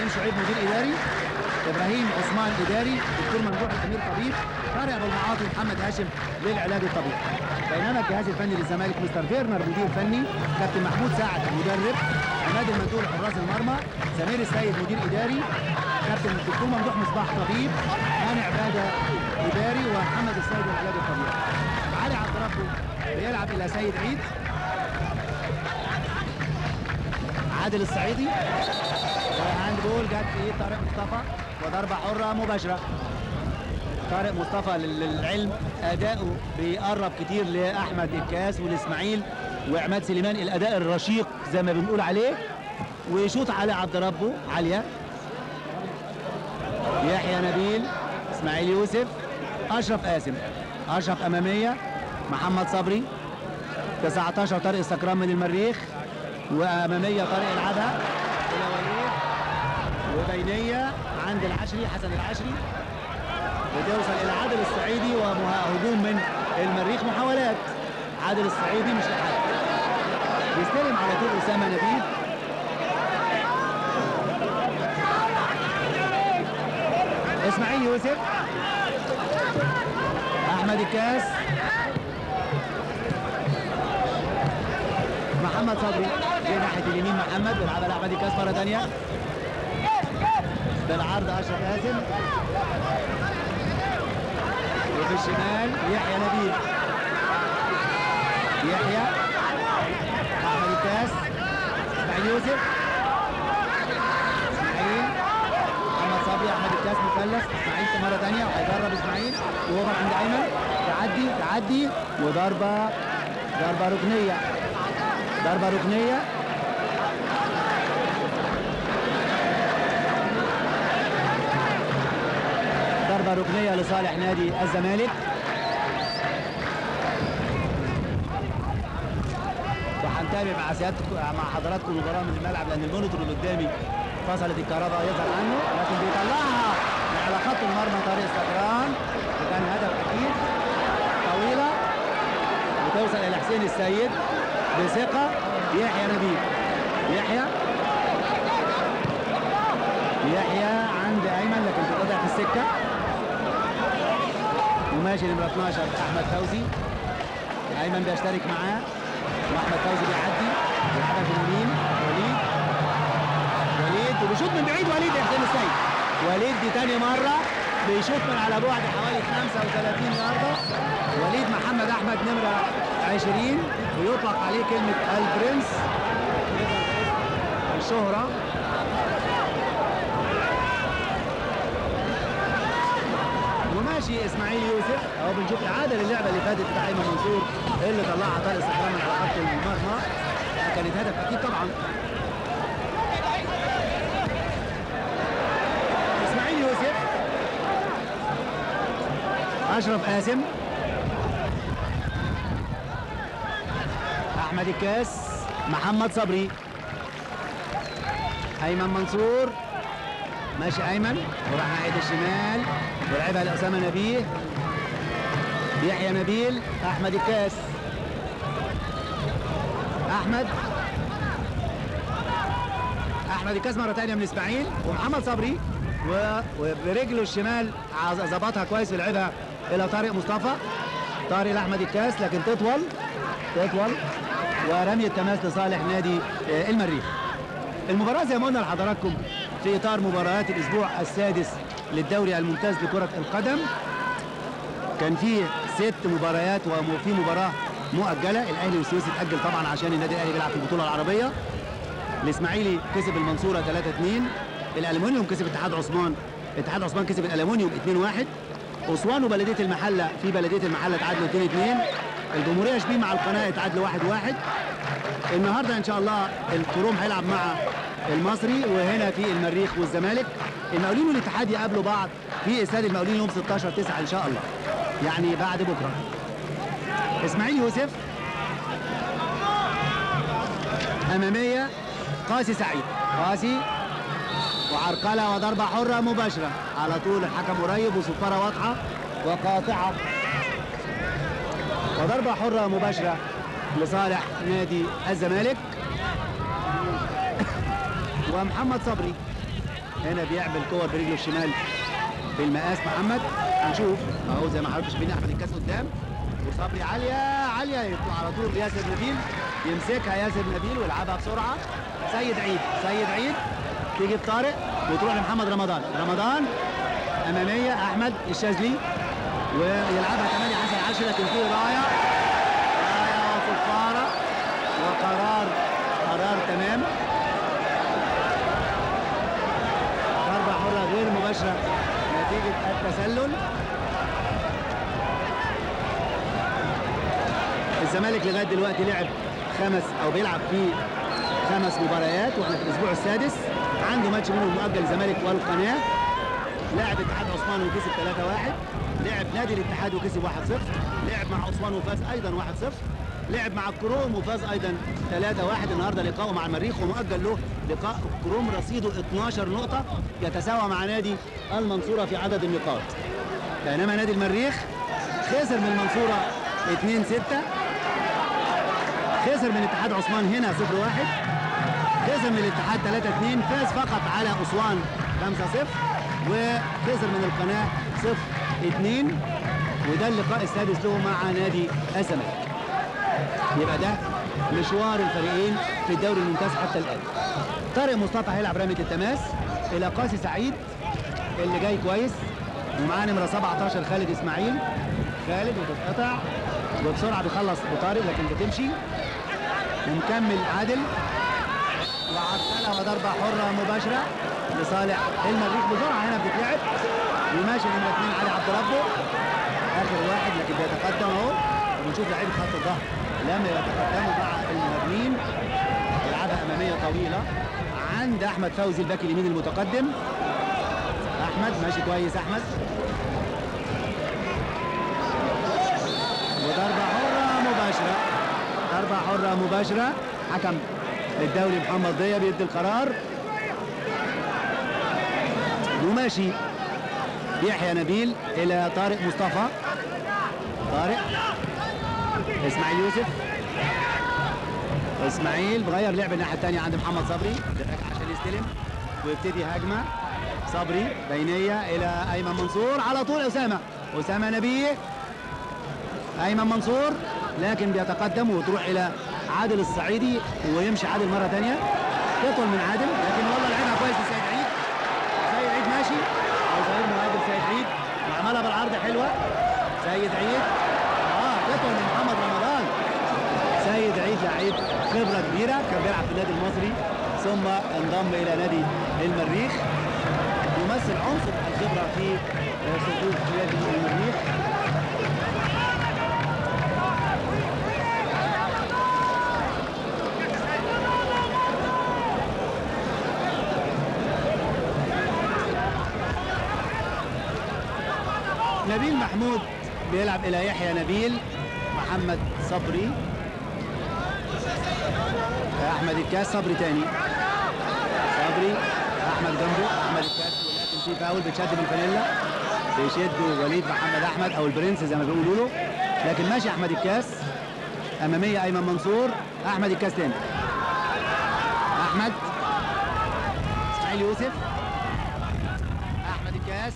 ابراهيم شعيب مدير اداري ابراهيم عثمان اداري دكتور ممدوح الامير طبيب طارق ابو المعاطي محمد هاشم للعلاج الطبيعي بينما الجهاز الفني للزمالك مستر فيرنر مدير فني كابتن محمود سعد مدرب عماد المندول حراس المرمى سمير السيد مدير اداري كابتن الدكتور ممدوح مصباح طبيب هاني عباده اداري ومحمد السيد العلاج الطبيعي علي عبد ربه بيلعب الى سيد عيد عادل الصعيدي وهاند بول جت في ايد طارق مصطفى وضربه حره مباشره طارق مصطفى لل- للعلم اداؤه بيقرب كتير لاحمد الكاس والاسماعيل وعماد سليمان الاداء الرشيق زي ما بنقول عليه ويشوط على عبد ربه عاليه يحيى نبيل اسماعيل يوسف اشرف قاسم اشرف اماميه محمد صبري 19 طارق السكران من المريخ واماميه طارق يلعبها الى وليد وبينيه عند العشري حسن العشري وتوصل الى عادل الصعيدي وهجوم من المريخ محاولات عادل الصعيدي مش لحد بيستلم على طول اسامه نبيل اسماعيل يوسف احمد الكاس محمد صبري جه ناحيه اليمين محمد بيلعبها لاحمد الكاس مره ثانيه بالعرض اشرف قاسم وفي الشمال يحيى نبيل يحيى احمد الكاس اسماعيل يوسف اسماعيل محمد صبري احمد الكاس مثلث اسماعيل مره ثانيه وهيجرب اسماعيل وهو عند ايمن تعدي تعدي وضربه ضربه ركنيه ضربه ركنيه ضربه ركنيه لصالح نادي الزمالك وهنتابع مع سيادتكم مع حضراتكم المباراه من الملعب لان المونيتور اللي قدامي فصلت الكهرباء يظهر عنه لكن بيطلعها على خط المرمى طريق السكران وكان هدف اكيد طويله وتوصل الى حسين السيد بثقه يحيى نبيل يحيى يحيى عند ايمن لكن بتقطع في السكه وماشي نمره 12 احمد فوزي ايمن بيشترك معاه واحمد فوزي بيعدي بيلعبها في اليمين وليد وليد وبيشوط من بعيد وليد يا حسين السيد وليد دي تاني مره بيشوط من على بعد حوالي 35 يارده وليد محمد احمد نمره 20 ويطلق عليه كلمه البرنس الشهره وماشي اسماعيل يوسف اهو بنشوف اعاده للعبه اللي فاتت بتاع ايمن منصور اللي طلعها طارق استحرام من على خط المرمى كانت هدف اكيد طبعا اسماعيل يوسف اشرف قاسم احمد الكاس محمد صبري ايمن منصور ماشي ايمن وراح ناحيه الشمال ولعبها لاسامه نبيه يحيى نبيل احمد الكاس احمد احمد الكاس مره ثانيه من اسماعيل ومحمد صبري و- وبرجله الشمال عز- ظبطها كويس ولعبها الى طارق مصطفى طارق لاحمد الكاس لكن تطول تطول ورمي التماس لصالح نادي آه، المريخ المباراة زي ما قلنا لحضراتكم في إطار مباريات الأسبوع السادس للدوري الممتاز لكرة القدم كان في ست مباريات وفي مباراة مؤجلة الأهلي والسويسي اتأجل طبعا عشان النادي الأهلي بيلعب في البطولة العربية الإسماعيلي كسب المنصورة 3-2 الألمونيوم كسب اتحاد عثمان اتحاد عثمان كسب الألمونيوم 2-1 أسوان وبلدية المحلة في بلدية المحلة تعادلوا 2-2 الجمهورية شبيه مع القناة تعادلوا 1-1 النهارده ان شاء الله الكروم هيلعب مع المصري وهنا في المريخ والزمالك المقاولين والاتحاد يقابلوا بعض في استاد المقاولين يوم 16 9 ان شاء الله يعني بعد بكره اسماعيل يوسف اماميه قاسي سعيد قاسي وعرقله وضربه حره مباشره على طول الحكم قريب وصفاره واضحه وقاطعه وضربه حره مباشره لصالح نادي الزمالك ومحمد صبري هنا بيعمل كور برجله الشمال في المقاس محمد هنشوف اهو زي ما حضرتك شايفين احمد الكاس قدام وصبري عاليه عاليه يطلع على طول ياسر نبيل يمسكها ياسر نبيل ويلعبها بسرعه سيد عيد سيد عيد تيجي بطارق وتروح لمحمد رمضان رمضان اماميه احمد الشاذلي ويلعبها كمان حسن عاشر لكن في رايه رايه وصفاره وقرار قرار تمام ضربه حره غير مباشره نتيجه التسلل الزمالك لغايه دلوقتي لعب خمس او بيلعب في خمس مباريات واحنا في الاسبوع السادس عنده ماتش منهم مؤجل الزمالك والقناه لعب اتحاد عثمان وكسب 3-1 لعب نادي الاتحاد وكسب 1-0 لعب مع عثمان وفاز ايضا 1-0 لعب مع الكروم وفاز ايضا 3-1 النهارده لقاءه مع المريخ ومؤجل له لقاء كروم رصيده 12 نقطه يتساوى مع نادي المنصوره في عدد النقاط بينما نادي المريخ خسر من المنصوره 2-6 خسر من اتحاد عثمان هنا 0-1 خسر من الاتحاد 3-2 فاز فقط على اسوان 5-0 وخسر من القناه 0-2 وده اللقاء السادس له مع نادي الزمالك يبقى ده مشوار الفريقين في الدوري الممتاز حتى الان طارق مصطفى هيلعب رميه التماس الى قاسي سعيد اللي جاي كويس ومعاه نمره 17 خالد اسماعيل خالد وتتقطع وبسرعه بيخلص بطارق لكن بتمشي ومكمل عادل وعطلها وضربه حره مباشره لصالح المريخ بسرعه هنا بتتلعب وماشي نمره اثنين علي عبد ربه اخر واحد لكن بيتقدم اهو وبنشوف لعيبه خط الظهر لما يتقدموا مع المهاجمين يلعبها اماميه طويله عند احمد فوزي الباك اليمين المتقدم احمد ماشي كويس احمد وضربه حره مباشره ضربه حره مباشره حكم الدولي محمد ضيا بيدي القرار وماشي يحيى نبيل الى طارق مصطفى طارق اسماعيل يوسف اسماعيل بغير لعب الناحيه الثانيه عند محمد صبري عشان يستلم ويبتدي هجمه صبري بينيه الى ايمن منصور على طول اسامه اسامه نبيه ايمن منصور لكن بيتقدم وتروح الى عادل الصعيدي ويمشي عادل مره ثانيه تطول من عادل لكن والله لعبها كويس لسيد عيد سيد عيد ماشي او ظهير مهاجم سيد عيد وعملها بالعرض حلوه سيد عيد اه تطول من محمد رمضان سيد عيد لعيب خبره كبيره كان بيلعب في النادي المصري ثم انضم الى نادي المريخ يمثل عنصر الخبره في صفوف نادي المريخ نبيل محمود بيلعب الى يحيى نبيل محمد صبري احمد الكاس صبري تاني صبري احمد جنبه احمد الكاس ولكن في فاول بتشد بالفانيلا بيشد وليد محمد احمد او البرنس زي ما بيقولوا له لكن ماشي احمد الكاس اماميه ايمن منصور احمد الكاس تاني احمد اسماعيل يوسف احمد الكاس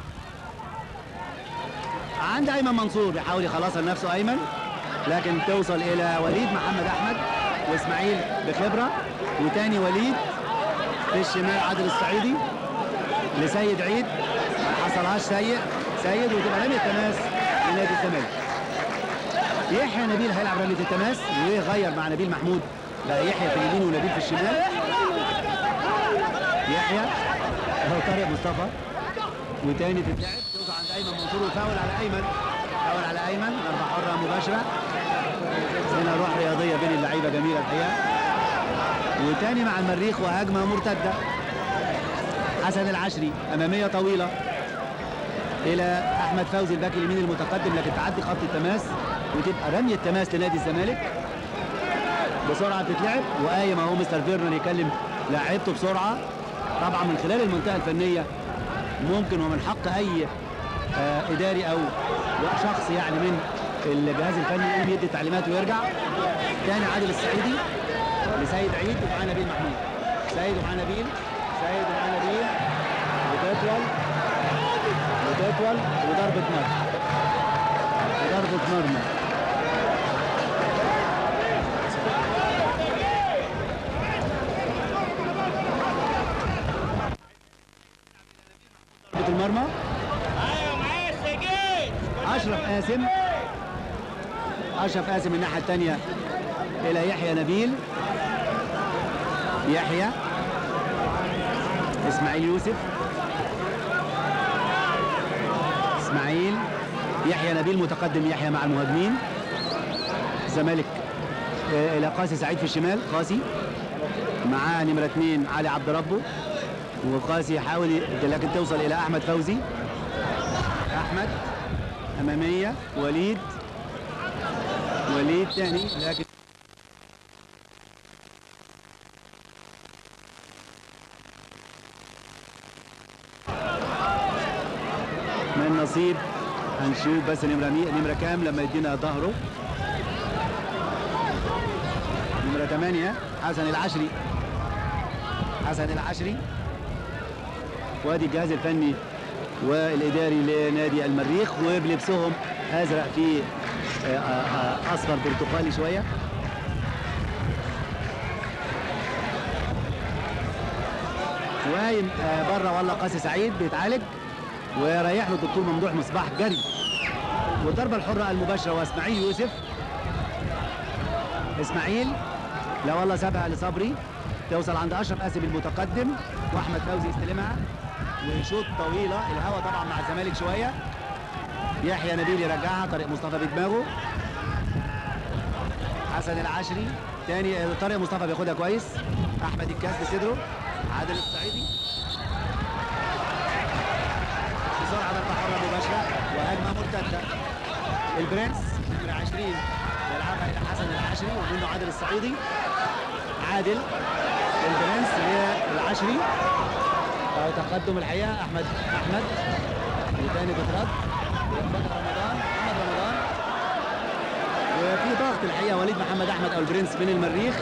عند ايمن منصور بيحاول يخلصها لنفسه ايمن لكن توصل الى وليد محمد احمد واسماعيل بخبره وتاني وليد في الشمال عادل الصعيدي لسيد عيد ما حصلهاش سيء سيد وتبقى رميه تماس لنادي الزمالك يحيى نبيل هيلعب رميه التماس ويغير مع نبيل محمود بقى يحيى في اليمين ونبيل في الشمال يحيى هو طارق مصطفى وتاني تتلعب توقع عند ايمن منصور وفاول على ايمن فاول على ايمن ضربه حره مباشره هنا روح رياضيه بين اللعيبه جميله الحقيقه وتاني مع المريخ وهجمه مرتده حسن العشري اماميه طويله الى احمد فوزي الباك اليمين المتقدم لكن تعدي خط التماس وتبقى رميه تماس لنادي الزمالك بسرعه بتتلعب وقايم اهو مستر فيرنر يكلم لاعيبته بسرعه طبعا من خلال المنطقه الفنيه ممكن ومن حق اي آه اداري او شخص يعني من الجهاز الفني يقوم يدي تعليمات ويرجع تاني عادل السعيدي لسيد عيد ومعاه نبيل محمود سيد ومعاه نبيل سيد ومعاه نبيل تطول وضربة مرمى وضربة مرمى ضربة المرمى ايوه معايا السجين اشرف قاسم اشرف قاسم من الناحيه الثانيه الى يحيى نبيل يحيى اسماعيل يوسف اسماعيل يحيى نبيل متقدم يحيى مع المهاجمين الزمالك آه، الى قاسي سعيد في الشمال قاسي معاه نمره اثنين علي عبد ربه وقاسي يحاول ي- لكن توصل الى احمد فوزي احمد اماميه وليد وليد تاني لكن من نصيب هنشوف بس نمره مي... نمره كام لما يدينا ظهره نمره 8 حسن العشري حسن العشري وادي الجهاز الفني والاداري لنادي المريخ وبلبسهم ازرق في آه، آه، آه، اصفر برتقالي شويه وقايم آه، بره والله قاسي سعيد بيتعالج ورايح له الدكتور ممدوح مصباح جري والضربه الحره المباشره واسماعيل يوسف اسماعيل لا والله سابها لصبري توصل عند اشرف قاسم المتقدم واحمد فوزي يستلمها وشوط طويله الهوا طبعا مع الزمالك شويه يحيى نبيل يرجعها طارق مصطفى بدماغه حسن العشري تاني آه، طارق مصطفى بياخدها كويس احمد الكاس بصدره عادل الصعيدي بسرعه ضربه حره مباشره وهجمه مرتده البرنس نمره 20 يلعبها الى حسن العشري ومنه عادل الصعيدي عادل البرنس للعشري أو تقدم الحقيقه احمد احمد وتاني بترد بدر رمضان محمد رمضان وفي ضغط الحقيقه وليد محمد احمد او البرنس من المريخ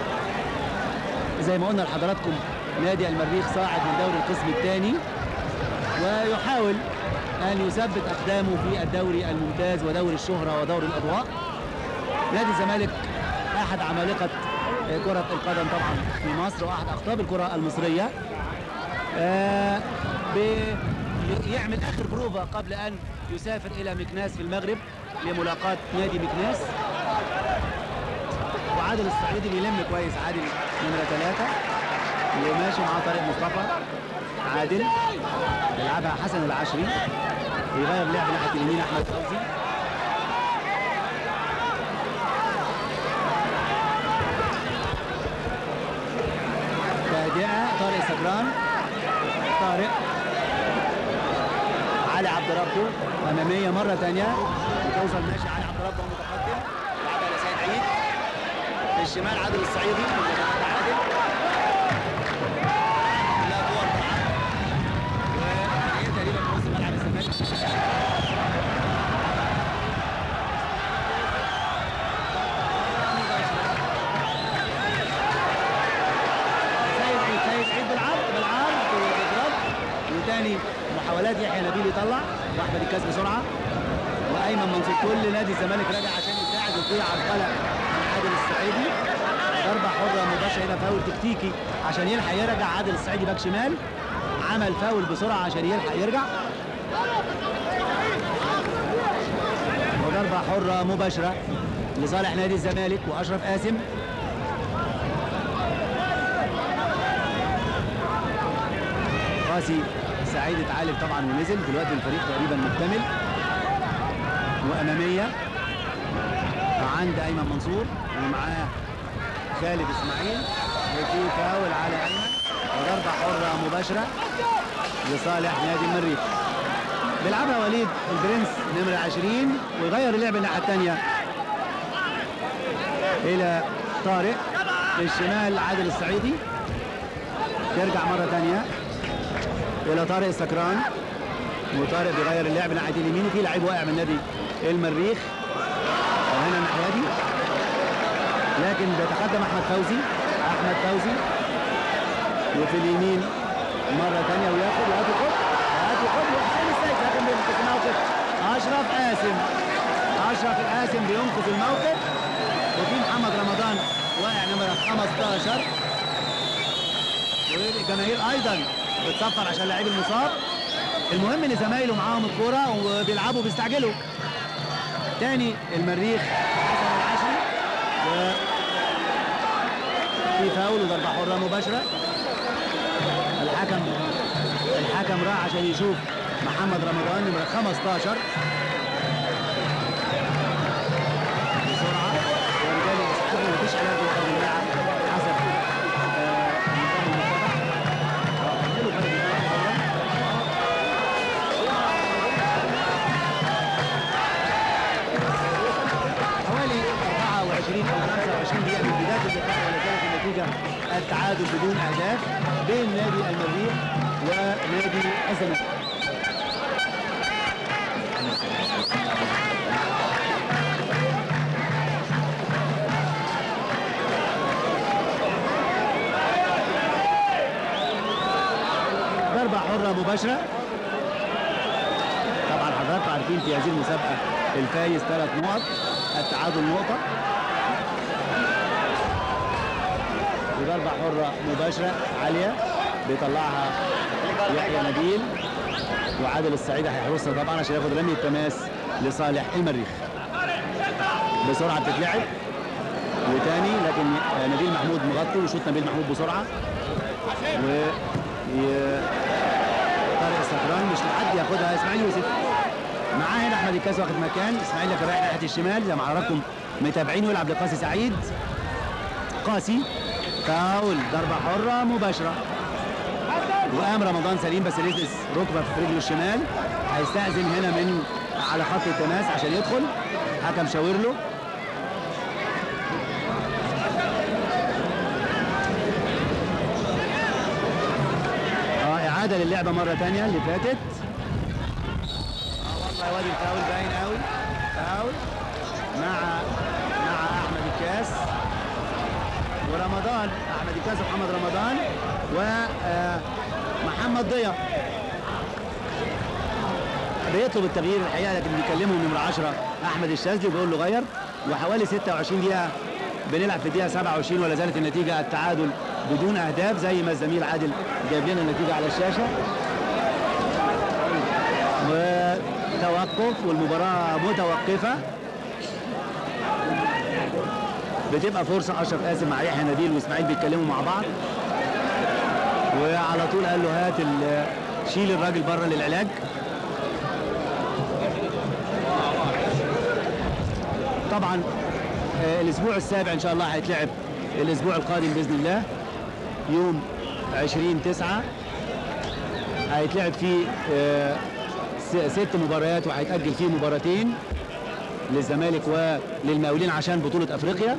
زي ما قلنا لحضراتكم نادي المريخ صاعد من دوري القسم الثاني ويحاول ان يثبت اقدامه في الدوري الممتاز ودوري الشهره ودوري الاضواء نادي الزمالك احد عمالقه كره القدم طبعا في مصر واحد اقطاب الكره المصريه آه، بي- يعمل اخر بروفا قبل ان يسافر الى مكناس في المغرب لملاقاه نادي مكناس وعادل الصعيدي بيلم كويس عادل نمره ثلاثه وماشي معاه طارق مصطفى عادل يلعبها حسن العشري يغير لعب ناحيه اليمين احمد فوزي تهدئه طارق سكران طارق علي عبد ربه اماميه مره ثانيه وتوصل ماشي علي عبد ربه متقدم لعبها لسيد عيد في الشمال عادل الصعيدي عادل لا كور طبعا وهي تقريبا في نص ملعب الزمالك سيد عيد سيد عيد بالعرض بالعرض وبالرد وتاني محاولات يحيى نبيل يطلع واحمد الكاس بسرعه وايمن منصور كل نادي الزمالك راجع عشان يساعد وفي عرقله من عادل الصعيدي ضربه حره مباشره هنا فاول تكتيكي عشان يلحق يرجع عادل الصعيدي باك شمال عمل فاول بسرعه عشان يلحق يرجع وضربه حره مباشره لصالح نادي الزمالك واشرف قاسم قاسي سعيد اتعالج طبعا ونزل دلوقتي الفريق تقريبا مكتمل واماميه عند ايمن منصور ومعاه خالد اسماعيل وفي فاول على ايمن وضربه حره مباشره لصالح نادي المريخ بيلعبها وليد البرنس نمره 20 ويغير اللعب الناحيه الثانيه الى طارق في الشمال عادل الصعيدي ترجع مره ثانيه الى طارق السكران وطارق بيغير اللعب ناحيه اليمين وفي لعيب واقع من نادي المريخ وهنا الناحيه دي لكن بيتقدم احمد فوزي احمد فوزي وفي اليمين مره ثانيه وياخد وهاتي خد هاتي خد وحسين السيد لكن بتسمعه ينقذ الموقف وفي محمد رمضان واقع نمرة 15 والجماهير ايضا بتصفر عشان اللعيب المصاب المهم ان زمايله معاهم الكوره وبيلعبوا بيستعجلوا تاني المريخ حسن العشري و في فاول وضربه حره مباشره الحكم الحكم راح عشان يشوف محمد رمضان نمرة 15 بسرعة وبالتالي اسحاق مفيش علاج لأرض الملعب حسب آه، النظام المتبع. آه، حلو فرق الدفاع طبعاً. حوالي 24 او 25 دقيقة من بداية اللقاء ولا زالت النتيجة التعادل بدون أهداف بين نادي المريخ ونادي الزمالك. ضربة حرة مباشرة طبعا حضراتكم عارفين في هذه المسابقة الفايز ثلاث نقط التعادل نقطة وضربة حرة مباشرة عالية بيطلعها يحيى نبيل وعادل السعيد هيحرسها طبعا عشان ياخد رمي التماس لصالح المريخ بسرعة بتتلعب وتاني لكن نبيل محمود مغطي وشوط نبيل محمود بسرعة و ي- طارق السكران مش لحد ياخدها اسماعيل يوسف معاه هنا احمد الكاس واخد مكان اسماعيل لكن رايح ناحيه الشمال زي ما حضراتكم متابعين ويلعب لقاسي سعيد قاسي فاول ضربه حره مباشره وقام رمضان سليم بس لسه ركبه في رجله الشمال هيستأذن هنا من على خط التماس عشان يدخل حكم شاور له اه اعاده للعبه مره ثانيه اللي فاتت اه والله وادي الفاول باين قوي فاول مع مع احمد الكاس ورمضان احمد الكاس ومحمد رمضان ومحمد ضياء بيطلب التغيير الحقيقه لكن بيكلمهم نمره 10 احمد الشاذلي وبيقول له غير وحوالي 26 دقيقه بنلعب في الدقيقه 27 ولا زالت النتيجه التعادل بدون اهداف زي ما الزميل عادل جايب لنا النتيجه على الشاشه وتوقف والمباراه متوقفه بتبقى فرصه اشرف قاسم مع يحيى نبيل واسماعيل بيتكلموا مع بعض وعلى طول قال له هات ال- شيل الراجل بره للعلاج طبعا آه، الاسبوع السابع ان شاء الله هيتلعب الاسبوع القادم باذن الله يوم 20 9 هيتلعب فيه آه، س- ست مباريات وهيتاجل فيه مباراتين للزمالك وللمقاولين عشان بطوله افريقيا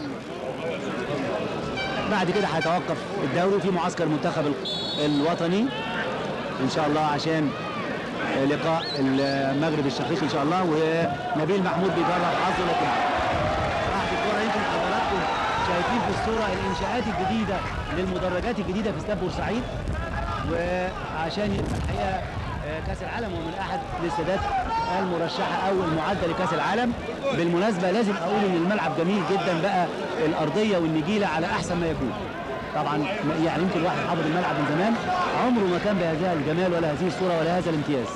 بعد كده هيتوقف الدوري في معسكر منتخب ال- الوطني ان شاء الله عشان آه، لقاء المغرب الشقيق ان شاء الله ونبيل محمود بيجرب حظه لكن راحت الكوره يمكن حضراتكم شايفين في الصوره الانشاءات الجديده للمدرجات الجديده في استاد بورسعيد وعشان يبقى الحقيقه آه، كاس العالم ومن احد الاستادات المرشحه او المعده لكاس العالم بالمناسبه لازم اقول ان الملعب جميل جدا بقى الارضيه والنجيله على احسن ما يكون طبعا م- يعني يمكن الواحد حافظ الملعب من زمان عمره ما كان بهذا الجمال ولا هذه الصوره ولا هذا الامتياز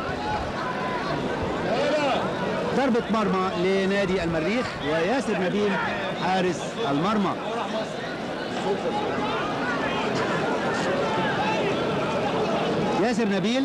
ضربة مرمى لنادي المريخ وياسر نبيل حارس المرمى ياسر نبيل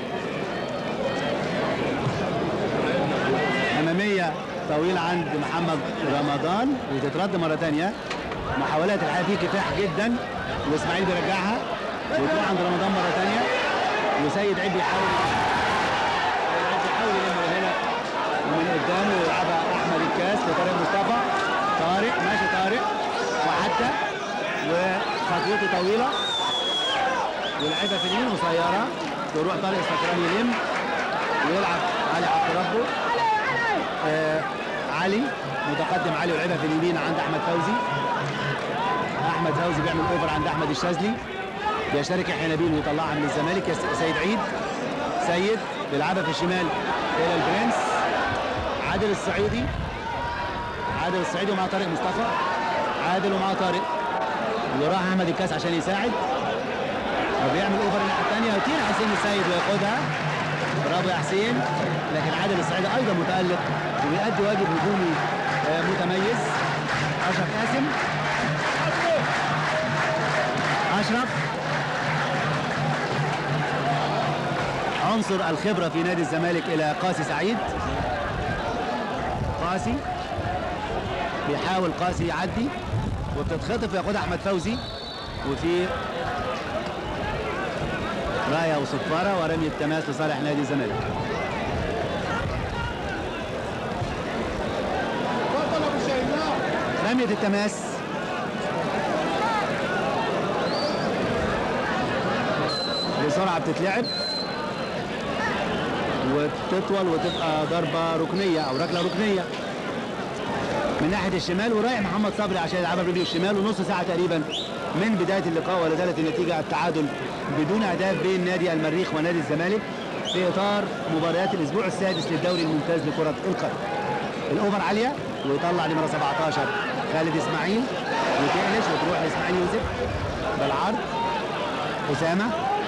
أمامية طويلة عند محمد رمضان وتترد مرة تانية محاولات الحقيقة فيه كفاح جدا وإسماعيل بيرجعها وتروح عند رمضان مرة تانية وسيد عيد بيحاول سيد عيد بيحاول يلم هنا ومن قدامه يلعبها احمد الكاس لطارق مصطفى طارق ماشي طارق وعدى وخطوته طويله ولعبها في اليمين قصيره تروح طارق السكران يلم ويلعب علي عبد ربه آه علي متقدم علي ولعبها في اليمين عند احمد فوزي احمد فوزي بيعمل اوفر عند احمد الشاذلي بيشترك يحيى نبيل ويطلعها من الزمالك يا س- سيد عيد سيد بيلعبها في الشمال الى البرنس عادل الصعيدي عادل الصعيدي ومع طارق مصطفى عادل ومع طارق وراح احمد الكاس عشان يساعد وبيعمل اوفر الناحيه الثانيه يطير حسين السيد وياخدها برافو يا حسين لكن عادل الصعيدي ايضا متالق وبيأدي واجب هجومي آه، متميز اشرف قاسم اشرف عنصر الخبره في نادي الزمالك الى قاسي سعيد قاسي بيحاول قاسي يعدي وبتتخطف ياخدها احمد فوزي وفي رايه وصفاره ورمي التماس لصالح نادي الزمالك رمية التماس بسرعة بتتلعب وتطول وتبقى ضربة ركنية أو ركلة ركنية من ناحية الشمال ورايح محمد صبري عشان يلعبها برجله الشمال ونص ساعة تقريبا من بداية اللقاء ولا زالت النتيجة التعادل بدون أهداف بين نادي المريخ ونادي الزمالك في إطار مباريات الأسبوع السادس للدوري الممتاز لكرة القدم. الأوفر عالية ويطلع نمرة 17 خالد إسماعيل وتقلش وتروح لإسماعيل يوسف بالعرض أسامة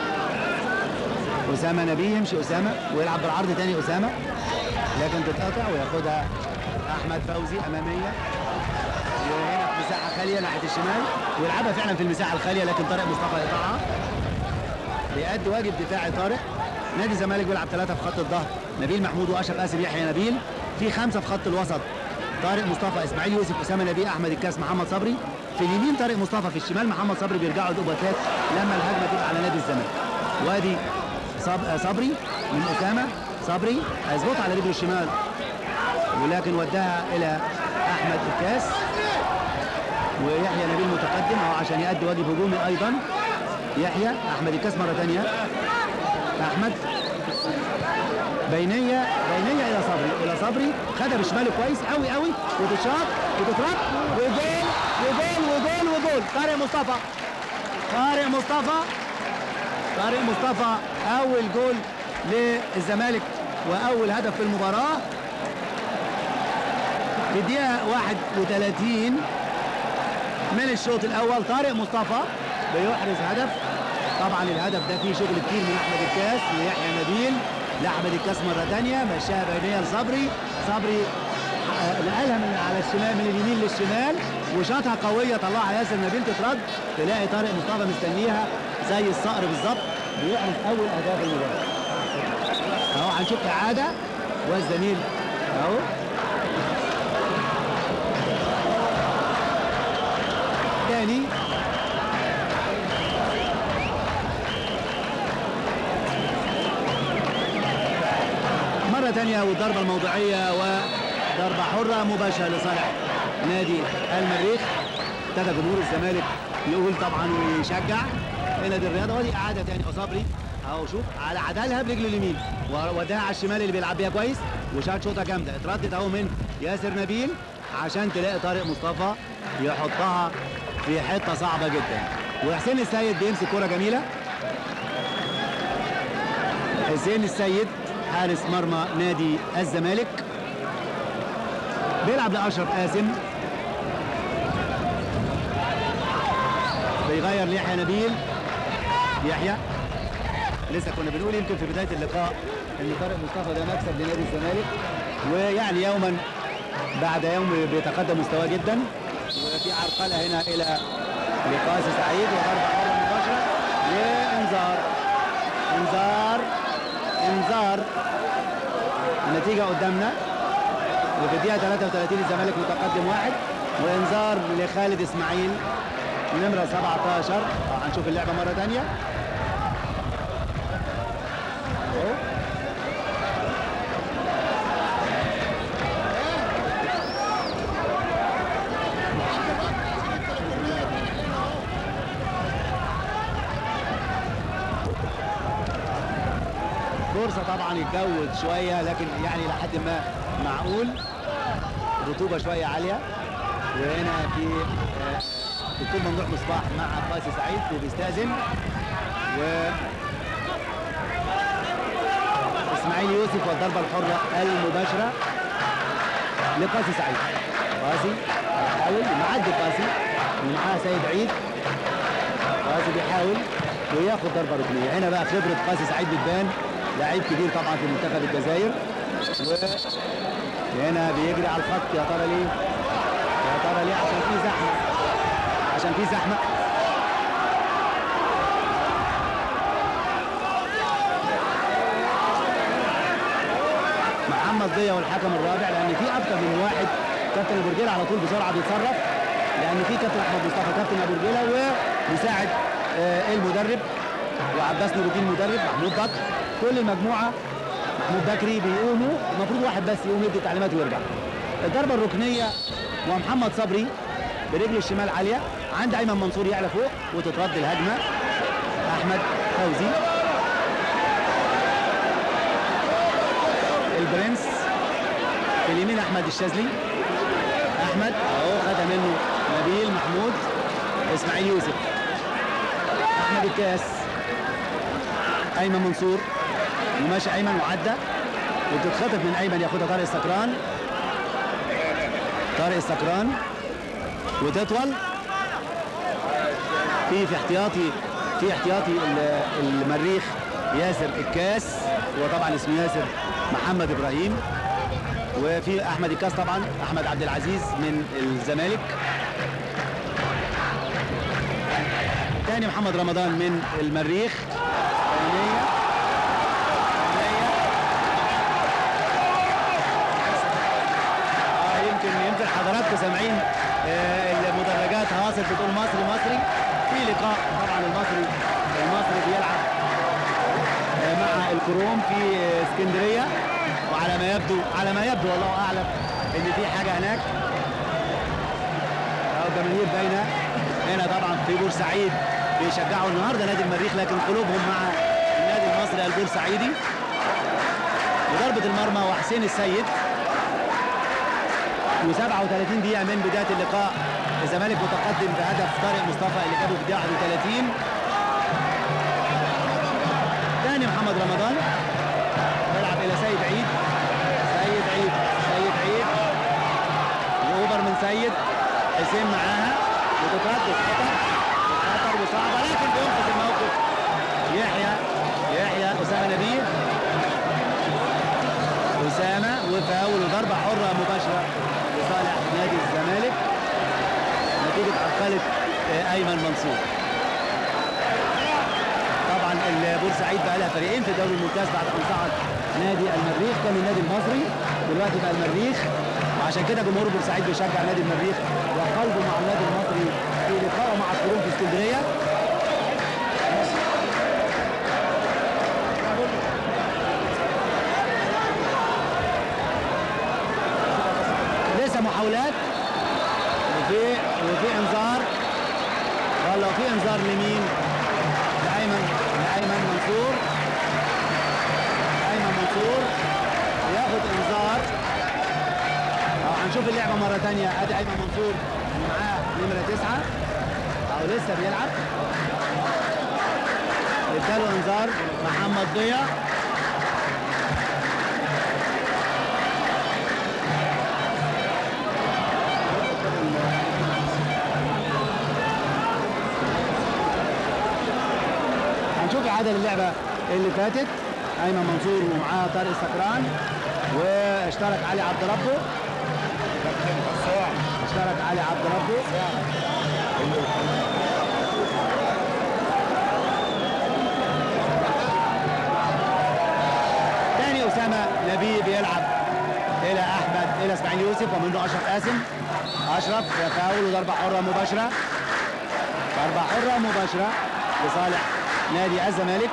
أسامة نبيه يمشي أسامة ويلعب بالعرض تاني أسامة لكن تتقطع وياخدها أحمد فوزي أمامية وهنا في مساحة خالية ناحية الشمال ويلعبها فعلا في المساحة الخالية لكن طارق مصطفى يقطعها بيأدي واجب دفاعي طارق نادي الزمالك بيلعب ثلاثة في خط الظهر نبيل محمود وأشرف قاسم يحيى نبيل في خمسة في خط الوسط طارق مصطفى اسماعيل يوسف اسامه نبيه احمد الكاس محمد صبري في اليمين طارق مصطفى في الشمال محمد صبري بيرجعوا الاوباتات لما الهجمه تبقى على نادي الزمالك وادي صب... آه صبري من اسامه صبري هيظبطها على رجله الشمال ولكن وداها الى احمد الكاس ويحيى نبيل متقدم اهو عشان يؤدي واجب هجومي ايضا يحيى احمد الكاس مره ثانيه احمد بينيه بينيه الى صبري الى صبري خدها بشماله كويس قوي قوي وتشاط وتترد وجول وجول وجول وجول طارق مصطفى طارق مصطفى طارق مصطفى اول جول للزمالك واول هدف في المباراه في الدقيقه 31 من الشوط الاول طارق مصطفى بيحرز هدف طبعا الهدف ده فيه شغل كتير من احمد الكاس ليحيى نبيل لاحمد الكاس مره ثانيه مشاها بينيه لصبري صبري آه، نقلها من على الشمال من اليمين للشمال وشاطها قويه طلعها ياسر نبيل تترد تلاقي طارق مصطفى مستنيها زي الصقر بالظبط بيحرز اول اهداف المباراه اهو هنشوف اعاده والزميل اهو تاني مرة تانية والضربة الموضوعية وضربة حرة مباشرة لصالح نادي المريخ ابتدى جمهور الزمالك يقول طبعا ويشجع في نادي الرياضة ودي إعادة تاني صبري اهو شوف على عدلها برجله اليمين ووداها على الشمال اللي بيلعب بيها كويس وشاط شوطة جامدة اتردت اهو من ياسر نبيل عشان تلاقي طارق مصطفى يحطها في حتة صعبة جدا وحسين السيد بيمسك كرة جميلة حسين السيد حارس مرمى نادي الزمالك بيلعب لاشرف قاسم بيغير ليحيى نبيل يحيى لسه كنا بنقول يمكن في بدايه اللقاء ان طارق مصطفى ده مكسب لنادي الزمالك ويعني يوما بعد يوم بيتقدم مستواه جدا وفي عرقله هنا الى لقاسي سعيد وضربه حره مباشره وانذار انذار انذار النتيجة قدامنا وفي الدقيقة 33 الزمالك متقدم واحد وانذار لخالد اسماعيل نمرة 17 اه هنشوف اللعبة مرة تانية أهو. فرصة طبعا يتجود شوية لكن يعني لحد ما معقول رطوبة شوية عالية وهنا في آه، دكتور ممدوح مصباح مع قاسي سعيد وبيستأذن و اسماعيل يوسف والضربة الحرة المباشرة لقاسي سعيد قاسي بيحاول معدي قاسي ومعاه سيد عيد قاسي بيحاول وياخد ضربه ركنيه هنا بقى خبره قاسي سعيد بتبان لعيب كبير طبعا في منتخب الجزائر وهنا بيجري على الخط يا ترى ليه؟ يا ترى ليه عشان في زحمه عشان في زحمه محمد ضيا والحكم الرابع لان في اكتر من واحد كابتن ابو رجيله على طول بسرعه بيتصرف لان في كابتن احمد مصطفى كابتن ابو رجيله ومساعد آه، المدرب وعباس نور الدين مدرب محمود بكر كل المجموعه محمود بكري بيقوموا المفروض واحد بس يقوم يدي تعليمات ويرجع الضربه الركنيه ومحمد صبري برجله الشمال عاليه عند ايمن منصور يعلى فوق وتترد الهجمه احمد فوزي البرنس في اليمين احمد الشاذلي احمد اهو خدها منه نبيل محمود اسماعيل يوسف احمد الكاس ايمن منصور وماشي ايمن وعدى وبتتخطف من ايمن ياخدها طارق السكران طارق السكران وتطول في في احتياطي في احتياطي ال- المريخ ياسر الكاس هو طبعا اسمه ياسر محمد ابراهيم وفي احمد الكاس طبعا احمد عبد العزيز من الزمالك تاني محمد رمضان من المريخ ثانية ثانية آه يمكن يمكن حضراتكم سامعين آه، المدرجات هاصل بتقول مصري مصري في لقاء طبعا المصري المصري بيلعب آه، مع الكروم في آه، اسكندريه وعلى ما يبدو على ما يبدو والله اعلم ان في حاجه هناك أهو الجماهير باينه هنا طبعا في بورسعيد بيشجعوا النهارده نادي المريخ لكن قلوبهم مع النادي المصري البورسعيدي وضربه المرمى وحسين السيد و37 دقيقة من بداية اللقاء الزمالك متقدم بهدف طارق مصطفى اللي جابه في الدقيقة 31 ثاني محمد رمضان يلعب إلى سيد عيد سيد عيد سيد عيد وأوفر من سيد حسين معاها وتتردد خطر خطر وصعبة لكن بينقذ الموقف يحيى يحيى أسامة نبيه أسامة وفاول وضربة حرة مباشرة لصالح نادي الزمالك نتيجة عقالة آه، أيمن منصور طبعا البورسعيد بقى لها فريقين في الدوري الممتاز بعد أن صعد نادي المريخ كان النادي المصري دلوقتي بقى المريخ وعشان كده جمهور بورسعيد بيشجع نادي المريخ وقلبه مع النادي المصري في لقائه مع الكروم في اسكندريه لسه محاولات وفي وفي انذار والله في انذار لمين؟ لايمن لايمن منصور ايمن منصور ياخد انذار أو هنشوف اللعبه مره ثانيه ادي ايمن منصور معاه نمره تسعه او لسه بيلعب اداله انذار محمد ضياء هنشوف إعادة للعبة اللي فاتت أيمن منصور ومعاه طارق السكران واشترك علي عبد ربه اشترك علي عبد ربه تاني أسامة نبيه بيلعب إلى أحمد إلى إسماعيل يوسف ومنه أشرف قاسم أشرف فاول وضربة حرة مباشرة ضربة حرة مباشرة لصالح نادي الزمالك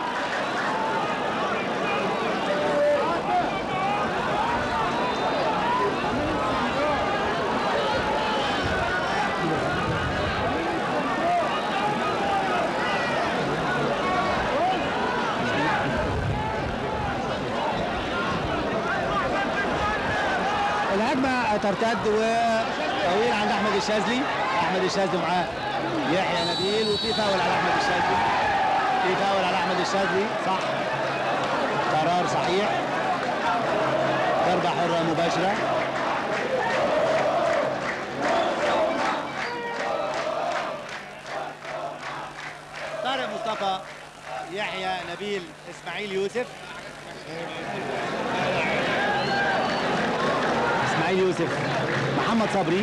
الهجمة ترتد وطويل عند أحمد الشاذلي أحمد الشاذلي معاه يحيى نبيل وفي فاول على أحمد الشاذلي في فاول على أحمد الشاذلي صح قرار صحيح ضربة حرة مباشرة 37 يحيى نبيل اسماعيل يوسف اسماعيل يوسف محمد صبري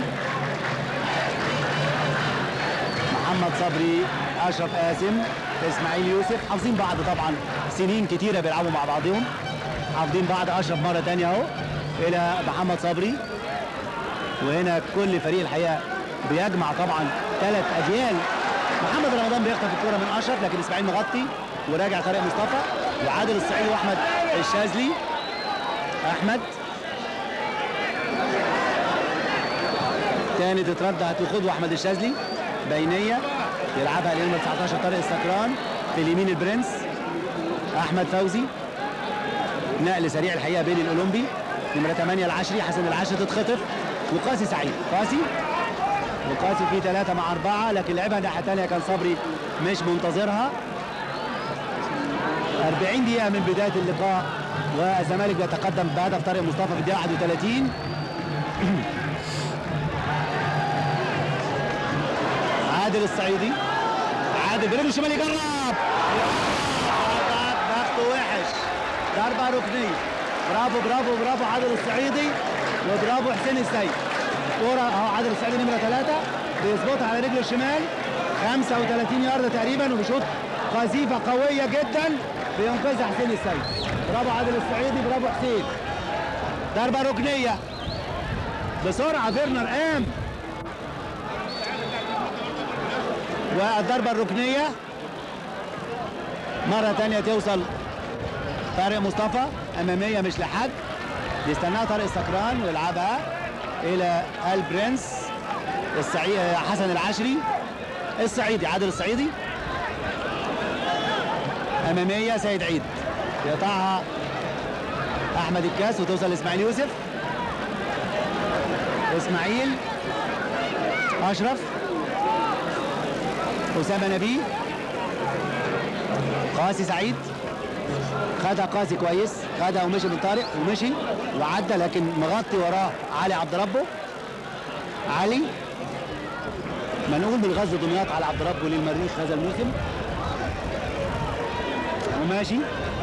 محمد صبري اشرف قاسم اسماعيل يوسف حافظين بعض طبعا سنين كتيره بيلعبوا مع بعضهم حافظين بعض اشرف مره تانية اهو الى محمد صبري وهنا كل فريق الحقيقه بيجمع طبعا ثلاث اجيال محمد رمضان بيخطف الكوره من اشرف لكن اسماعيل مغطي وراجع طارق مصطفى وعادل الصعيدي واحمد الشاذلي احمد تاني تترد هتخوض واحمد الشاذلي بينيه يلعبها اليوم 19 طارق السكران في اليمين البرنس احمد فوزي نقل سريع الحقيقه بين الاولمبي نمره 8 العشري حسن العشري تتخطف وقاسي سعيد قاسي وقاسي في ثلاثة مع أربعة لكن لعبها الناحية الثانية كان صبري مش منتظرها 40 دقيقة من بداية اللقاء والزمالك بيتقدم بهدف طارق مصطفى في الدقيقة 31 عادل الصعيدي عادل برجله الشمال يجرب ضغطه وحش ضربة ركنية برافو برافو برافو عادل الصعيدي وبرافو حسين السيد كورة اهو عادل الصعيدي نمرة ثلاثة بيظبطها على رجله الشمال 35 ياردة تقريبا وبيشوط قذيفة قوية جدا بينقذها حسين السيد برافو عادل الصعيدي برافو حسين ضربة ركنية بسرعة فيرنر قام والضربة الركنية مرة تانية توصل طارق مصطفى أمامية مش لحد يستناها طارق السكران ويلعبها إلى البرنس السعيد حسن العشري الصعيدي عادل الصعيدي أمامية سيد عيد يقطعها أحمد الكاس وتوصل لإسماعيل يوسف إسماعيل أشرف أسامة نبيه قاسي سعيد خدها قاسي كويس خدها ومشي من طارق ومشي وعدى لكن مغطي وراه علي عبد ربه علي منقول من غزة دمياط على عبد ربه للمريخ هذا الموسم وماشي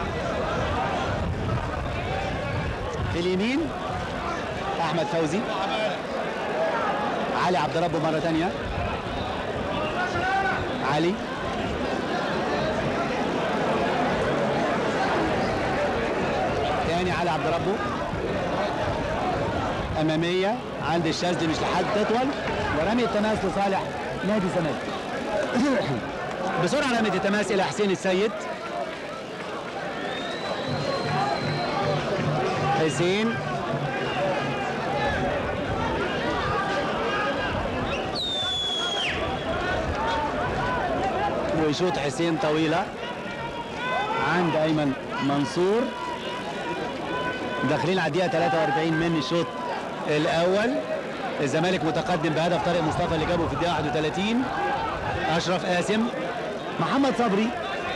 في اليمين احمد فوزي علي عبد ربه مره ثانيه علي تاني علي عبد ربه اماميه عند الشاذلي مش لحد تطول ورمي التماس لصالح نادي الزمالك بسرعه رمية التماس الى حسين السيد حسين ويشوط حسين طويلة عند أيمن منصور داخلين على الدقيقة 43 من الشوط الأول الزمالك متقدم بهدف طارق مصطفى اللي جابه في الدقيقة 31 أشرف قاسم محمد صبري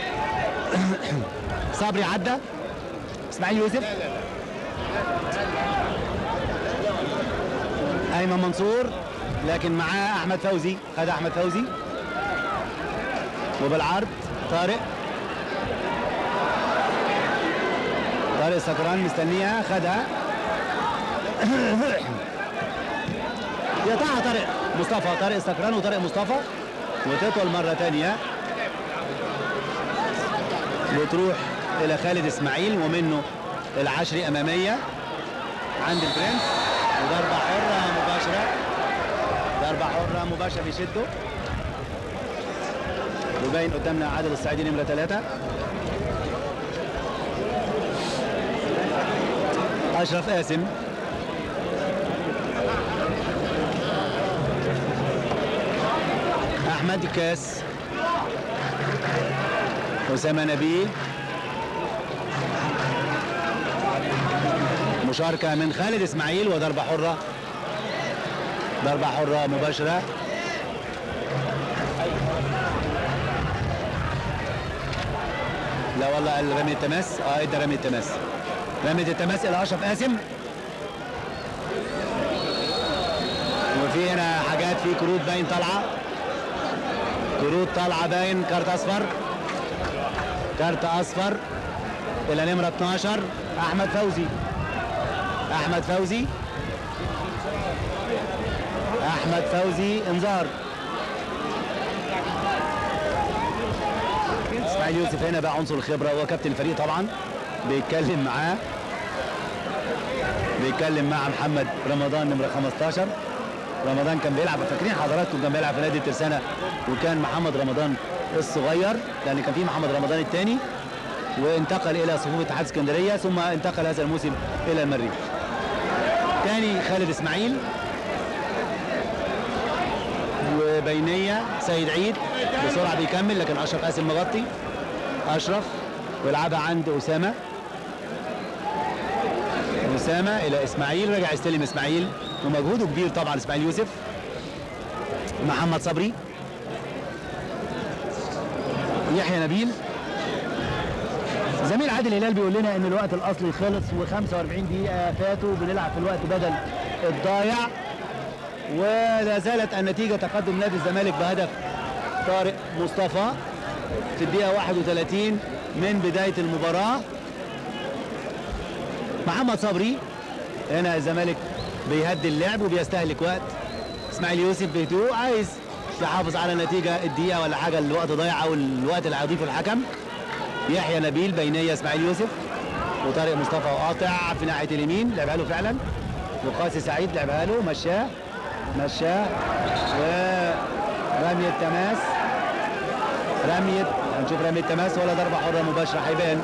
صبري عدى اسماعيل يوسف ايمن منصور لكن معاه احمد فوزي خد احمد فوزي وبالعرض طارق طارق سكران مستنيها خدها يقطعها طارق مصطفى طارق سكران وطارق مصطفى وتطول مرة تانية وتروح إلى خالد إسماعيل ومنه العشري أمامية عند البرنس وضربة حرة مباشرة ضربة حرة مباشرة بيشده وباين قدامنا عادل الصعيدي نمرة ثلاثة أشرف قاسم أحمد كاس أسامة نبيل مشاركة من خالد إسماعيل وضربة حرة ضربة حرة مباشرة لا والله رمي التماس اه ادى رمي التماس رمي التماس الى اشرف قاسم وفي هنا حاجات في كروت باين طالعه كروت طالعه باين كارت اصفر كارت اصفر الى نمره 12 احمد فوزي احمد فوزي احمد فوزي انذار اسماعيل يوسف هنا بقى عنصر الخبره هو كابتن الفريق طبعا بيتكلم معاه بيتكلم مع محمد رمضان نمره 15 رمضان كان بيلعب فاكرين حضراتكم كان بيلعب في نادي الترسانه وكان محمد رمضان الصغير لان كان في محمد رمضان الثاني وانتقل الى صفوف اتحاد اسكندريه ثم انتقل هذا الموسم الى المريخ تاني خالد اسماعيل وبينيه سيد عيد بسرعه بيكمل لكن اشرف قاسم مغطي اشرف ويلعبها عند اسامه اسامه الى اسماعيل رجع يستلم اسماعيل ومجهوده كبير طبعا اسماعيل يوسف محمد صبري يحيى نبيل زميل عادل هلال بيقول لنا ان الوقت الاصلي خلص و45 دقيقه فاتوا بنلعب في الوقت بدل الضايع ولا زالت النتيجه تقدم نادي الزمالك بهدف طارق مصطفى في الدقيقه 31 من بدايه المباراه محمد صبري هنا الزمالك بيهدي اللعب وبيستهلك وقت اسماعيل يوسف بهدوء عايز يحافظ على النتيجه الدقيقه ولا حاجه الوقت ضايع او الوقت اللي هيضيفه الحكم يحيى نبيل بينيه اسماعيل يوسف وطارق مصطفى قاطع في ناحيه اليمين لعبها له فعلا وقاسي سعيد لعبها له مشاه مشاه ورمية تماس رمية هنشوف رمية تماس ولا ضربة حرة مباشرة هيبان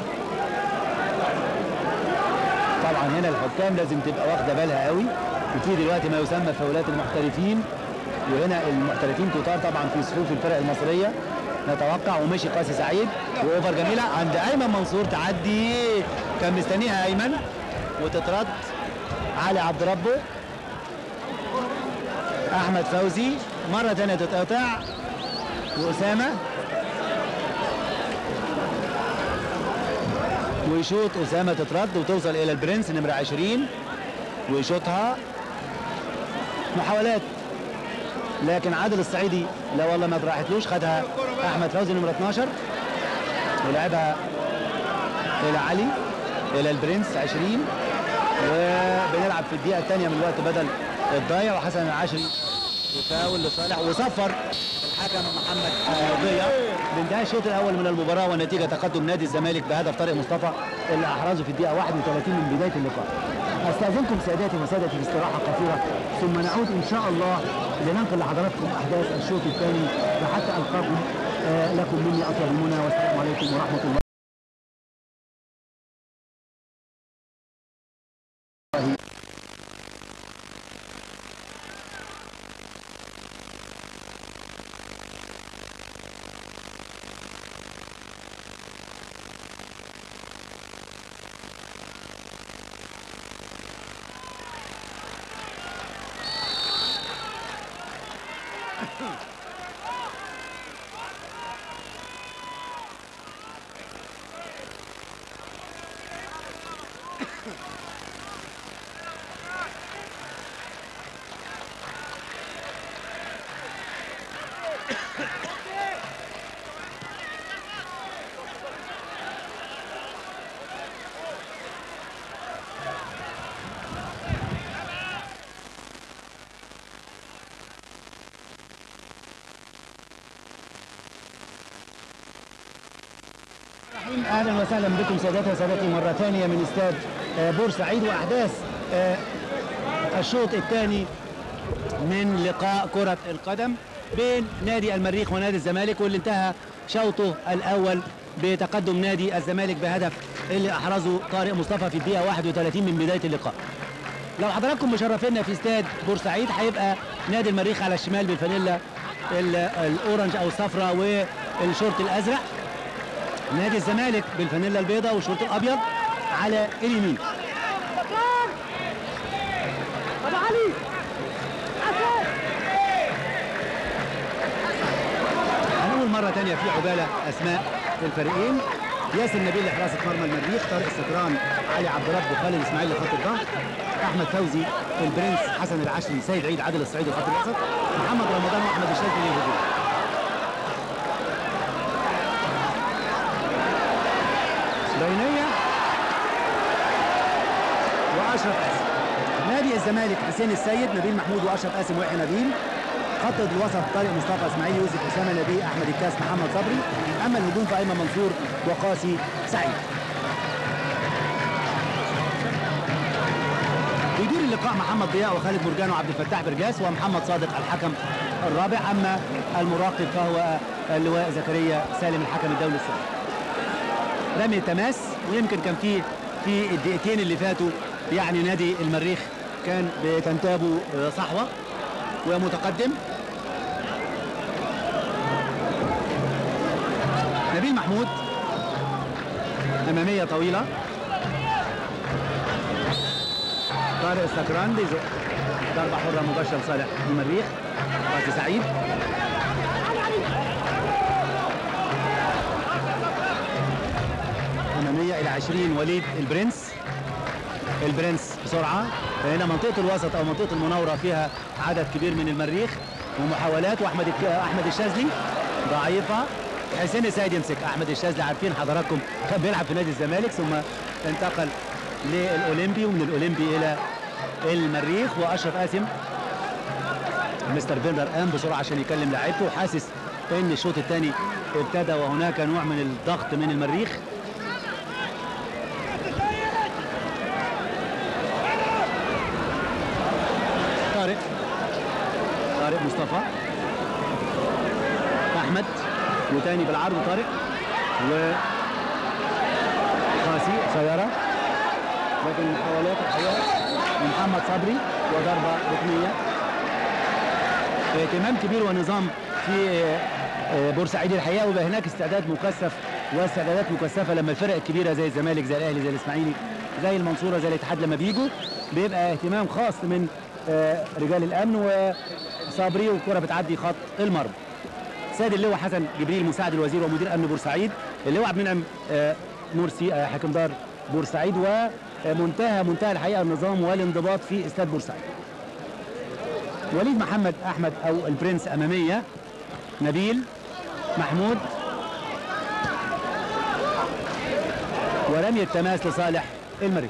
طبعا هنا الحكام لازم تبقى واخدة بالها قوي وفي دلوقتي ما يسمى فاولات المحترفين وهنا المحترفين كتار طبعا في صفوف الفرق المصرية نتوقع ومشي قاسي سعيد واوفر جميلة عند ايمن منصور تعدي كان مستنيها ايمن وتترد علي عبد ربه احمد فوزي مرة تانية تتقطع واسامة ويشوط اسامة تترد وتوصل الى البرنس نمرة 20 ويشوطها محاولات لكن عادل الصعيدي لا والله ما راحتلوش خدها احمد فوزي نمرة 12 ولعبها الى علي الى البرنس 20 وبنلعب في الدقيقة الثانية من الوقت بدل الضايع وحسن العشري وفاول لصالح وصفر الحكم محمد ضياء بانتهاء الشوط الاول من المباراه والنتيجه تقدم نادي الزمالك بهدف طارق مصطفى اللي احرزه في الدقيقه 31 من بدايه اللقاء. استاذنكم سادتي وسادتي في استراحه قصيره ثم نعود ان شاء الله لننقل لحضراتكم احداث الشوط الثاني وحتى القاكم آه لكم مني اطيب المنى والسلام عليكم ورحمه الله. اهلا وسهلا بكم سادتي وسادتي مره ثانيه من استاد آه، بورسعيد واحداث آه، الشوط الثاني من لقاء كره القدم بين نادي المريخ ونادي الزمالك واللي انتهى شوطه الاول بتقدم نادي الزمالك بهدف اللي احرزه طارق مصطفى في الدقيقه 31 من بدايه اللقاء. لو حضراتكم مشرفينا في استاد بورسعيد هيبقى نادي المريخ على الشمال بالفانيلا ال- الاورنج او الصفراء والشورت الازرق نادي الزمالك بالفانيلا البيضاء والشورت الابيض على اليمين هنقول مرة تانية في عبالة أسماء الفريقين ياسر نبيل لحراسة مرمى المريخ طارق السكران علي عبد رب خالد إسماعيل لخط الظهر أحمد فوزي البرنس حسن العشري سيد عيد عادل الصعيدي خط الوسط محمد رمضان وأحمد الشاذلي للهجوم بينيه واشرف قاسم نادي الزمالك حسين السيد نبيل محمود واشرف قاسم وحي نبيل خط الوسط طارق مصطفى اسماعيل يوسف اسامه نبيه احمد الكاس محمد صبري اما الهجوم فايمن منصور وقاسي سعيد يدير اللقاء محمد ضياء وخالد مرجان وعبد الفتاح برجاس ومحمد صادق الحكم الرابع اما المراقب فهو اللواء زكريا سالم الحكم الدولي السابق رمي التماس ويمكن كان في في الدقيقتين اللي فاتوا يعني نادي المريخ كان بتنتابه صحوه ومتقدم نبيل محمود اماميه طويله طارق السكران بيزق ضربه حره مباشره لصالح المريخ قاسي سعيد اماميه الى 20 وليد البرنس البرنس بسرعه هنا منطقه الوسط او منطقه المناوره فيها عدد كبير من المريخ ومحاولات واحمد الك- احمد الشاذلي ضعيفه حسين السيد يمسك احمد الشاذلي عارفين حضراتكم كان بيلعب في نادي الزمالك ثم انتقل للاولمبي ومن الاولمبي الى المريخ واشرف قاسم مستر فيندر قام بسرعه عشان يكلم لعيبته وحاسس ان الشوط الثاني ابتدى وهناك نوع من الضغط من المريخ طارق طارق مصطفى احمد وتاني بالعرض طارق و قاسي قصيره لكن محاولات الحقيقه ومحمد صبري وضربه ركنيه اهتمام كبير ونظام في آه، آه، بورسعيد الحقيقه ويبقى هناك استعداد مكثف واستعدادات مكثفه لما الفرق الكبيره زي الزمالك زي الاهلي زي الاسماعيلي زي المنصوره زي الاتحاد لما بيجوا بيبقى اهتمام خاص من آه، رجال الامن وصابري والكره بتعدي خط المرمى سيد اللواء حسن جبريل مساعد الوزير ومدير امن بورسعيد اللواء عبد المنعم آه، مرسي آه، حاكم دار بورسعيد ومنتهى منتهى الحقيقه النظام والانضباط في استاد بورسعيد وليد محمد احمد او البرنس اماميه نبيل محمود ورمي التماس لصالح المريخ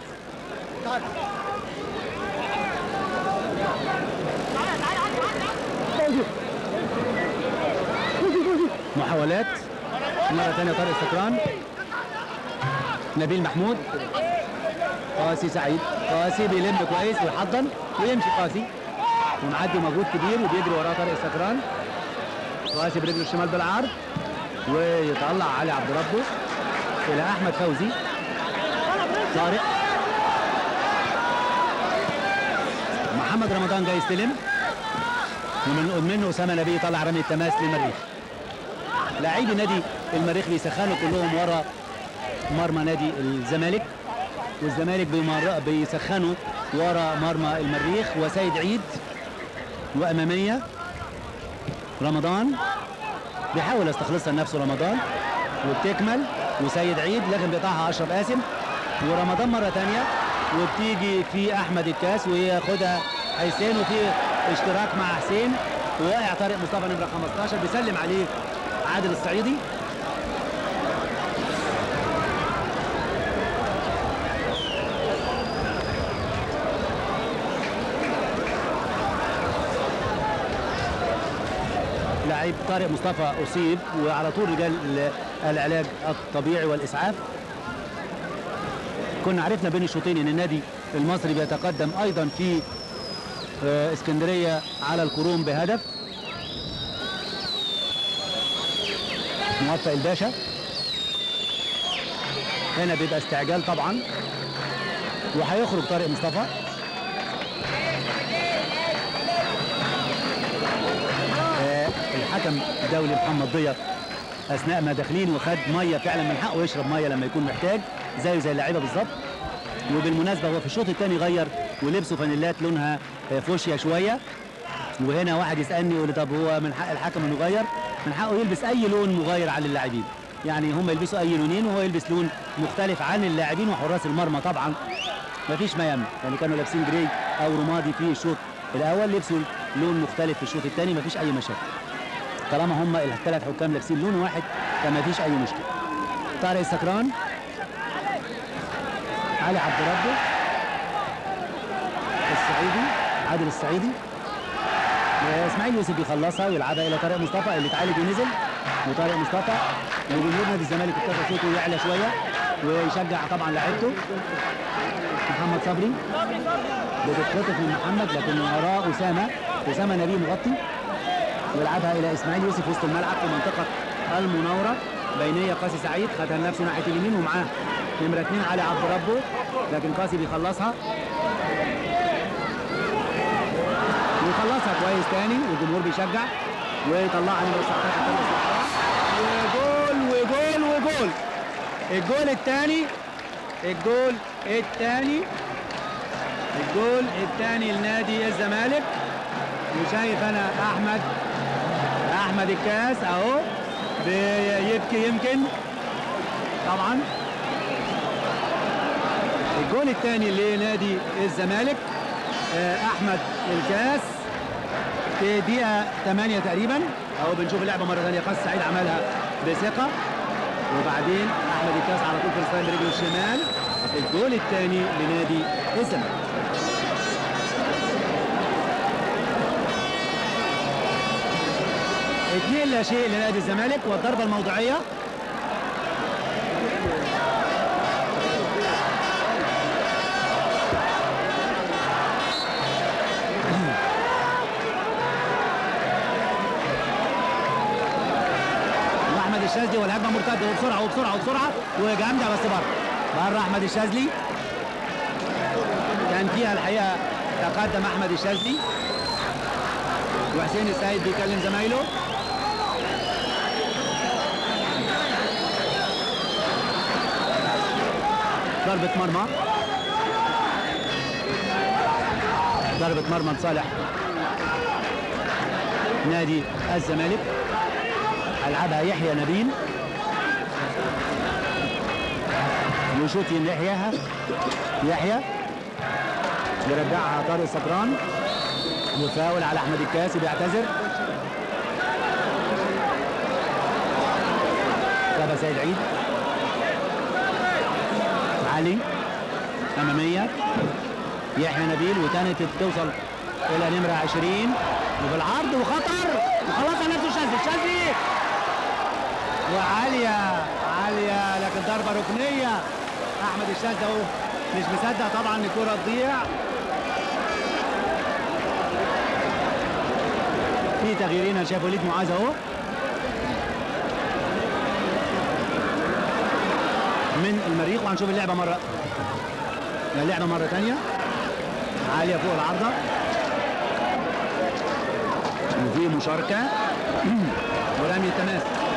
محاولات مرة ثانية طارق سكران نبيل محمود قاسي سعيد قاسي بيلم كويس ويحضن ويمشي قاسي ومعدي مجهود كبير وبيجري وراه طارق سكران قاسي برجله الشمال بالعرض ويطلع علي عبد ربه الى احمد فوزي طارق محمد رمضان جاي يستلم ومن منه اسامه نبي طلع رمي التماس للمريخ لاعبي نادي المريخ بيسخنوا كلهم ورا مرمى نادي الزمالك والزمالك بيمر... بيسخنوا ورا مرمى المريخ وسيد عيد واماميه رمضان بيحاول يستخلصها لنفسه رمضان وبتكمل وسيد عيد لكن بيقطعها اشرف قاسم ورمضان مره ثانيه وبتيجي في احمد الكاس وياخدها حسين وفي اشتراك مع حسين وواقع طارق مصطفى نمره 15 بيسلم عليه عادل الصعيدي لعيب طارق مصطفى اصيب وعلى طول رجال ال- العلاج الطبيعي والاسعاف كنا عرفنا بين الشوطين ان النادي المصري بيتقدم ايضا في آه، اسكندريه على الكروم بهدف موفق الباشا هنا بيبقى استعجال طبعا وهيخرج طارق مصطفى آه، الحكم الدولي محمد ضياء اثناء ما داخلين وخد ميه فعلا من حقه يشرب ميه لما يكون محتاج زيه زي اللعيبه بالظبط وبالمناسبه هو في الشوط الثاني غير ولبسه فانيلات لونها آه، فوشيا شويه وهنا واحد يسالني يقول لي طب هو من حق الحكم انه يغير من حقه يلبس اي لون مغاير على اللاعبين يعني هم يلبسوا اي لونين وهو يلبس لون مختلف عن اللاعبين وحراس المرمى طبعا مفيش ما يمنع يعني كانوا لابسين جراي او رمادي في الشوط الاول لبسوا لون مختلف في الشوط الثاني مفيش اي مشاكل طالما هم الثلاث حكام لابسين لون واحد فما فيش اي مشكله طارق السكران علي عبد ربه الصعيدي عادل الصعيدي اسماعيل يوسف بيخلصها ويلعبها الى طارق مصطفى اللي اتعالج ونزل وطارق مصطفى وجمهور نادي الزمالك ابتدى صوته يعلى شويه ويشجع طبعا لعيبته محمد صبري بتتخطف من محمد لكن وراه اسامه اسامه نبيه مغطي ويلعبها الى اسماعيل يوسف وسط الملعب في منطقه المناوره بينيه قاسي سعيد خدها لنفسه ناحيه اليمين ومعاه نمره اثنين علي عبد ربه لكن قاسي بيخلصها ويخلصها كويس تاني والجمهور بيشجع ويطلعها نمره 19 طارق الصحراء وجول وجول وجول الجول الثاني الجول الثاني الجول الثاني لنادي الزمالك وشايف انا احمد احمد الكاس اهو بيبكي يمكن طبعا الجول الثاني لنادي الزمالك آه، احمد الكاس في دقيقه 8 تقريبا اهو بنشوف اللعبه مره ثانيه قاس سعيد عملها بثقه وبعدين احمد الكاس على طول في الستايل برجله الشمال الجول الثاني لنادي الزمالك اثنين لا شيء لنادي الزمالك والضربه الموضوعيه واحمد الشاذلي والهجمه مرتده وبسرعه وبسرعه وبسرعه وجامده بس بره بره احمد الشاذلي كان فيها الحقيقه تقدم احمد الشاذلي وحسين السيد بيكلم زمايله ضربة مرمى ضربة مرمى لصالح نادي الزمالك ألعبها يحيى نبيل يشوط يحياها يحيى يرجعها طارق صبران يفاول على احمد الكاسي بيعتذر سابا سيد عيد علي اماميه يحيى نبيل وكانت توصل الى نمره 20 وبالعرض وخطر وخلصها نفسه الشاذلي الشاذلي وعاليه عاليه لكن ضربه ركنيه احمد الشاذلي اهو مش مصدق طبعا ان الكره تضيع في تغييرين انا شايف وليد معاذ اهو من المريخ وهنشوف اللعبه مره اللعبه مره ثانيه عاليه فوق العارضه وفي مشاركه ورمي التماس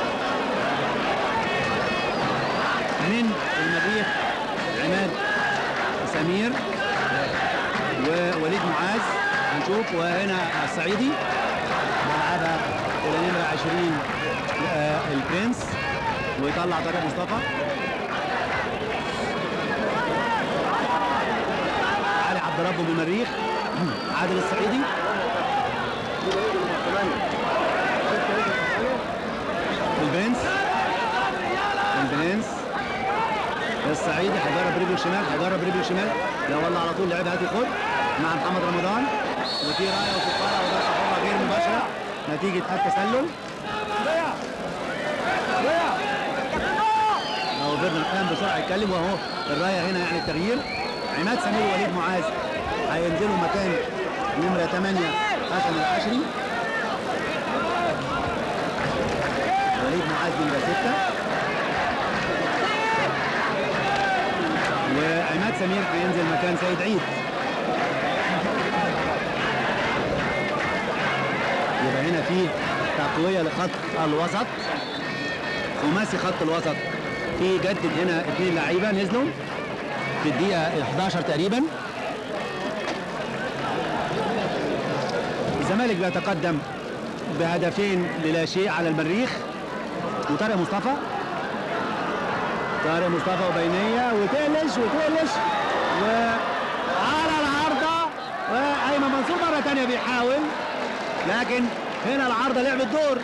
من المريخ عماد سمير ووليد معاذ هنشوف وهنا الصعيدي ملعبها الى نمره 20 آه، البرنس ويطلع طارق مصطفى علي عبد ربه من المريخ عادل الصعيدي البنس البنس الصعيدي هيجرب رجله الشمال هيجرب رجله الشمال لا والله على طول لعبها هاتي خد مع محمد رمضان وفي رايه وصفاره وضربه حره غير مباشره نتيجه التسلل اهو فيرنر قام بسرعه يتكلم وهو الرايه هنا يعني التغيير عماد سمير ووليد معاذ هينزلوا مكان نمره 8 حسن العشري وليد معاذ نمره 6 وعماد سمير هينزل مكان سيد عيد يبقى هنا في تقويه لخط الوسط خماسي خط الوسط في جدد هنا اثنين لعيبه نزلوا في الدقيقه 11 تقريبا الزمالك بيتقدم بهدفين للا شيء على المريخ وطارق مصطفى طارق مصطفى وبينيه وتقلش وتقلش وعلى العارضه وايمن منصور مره ثانيه بيحاول لكن هنا العارضه لعبت دور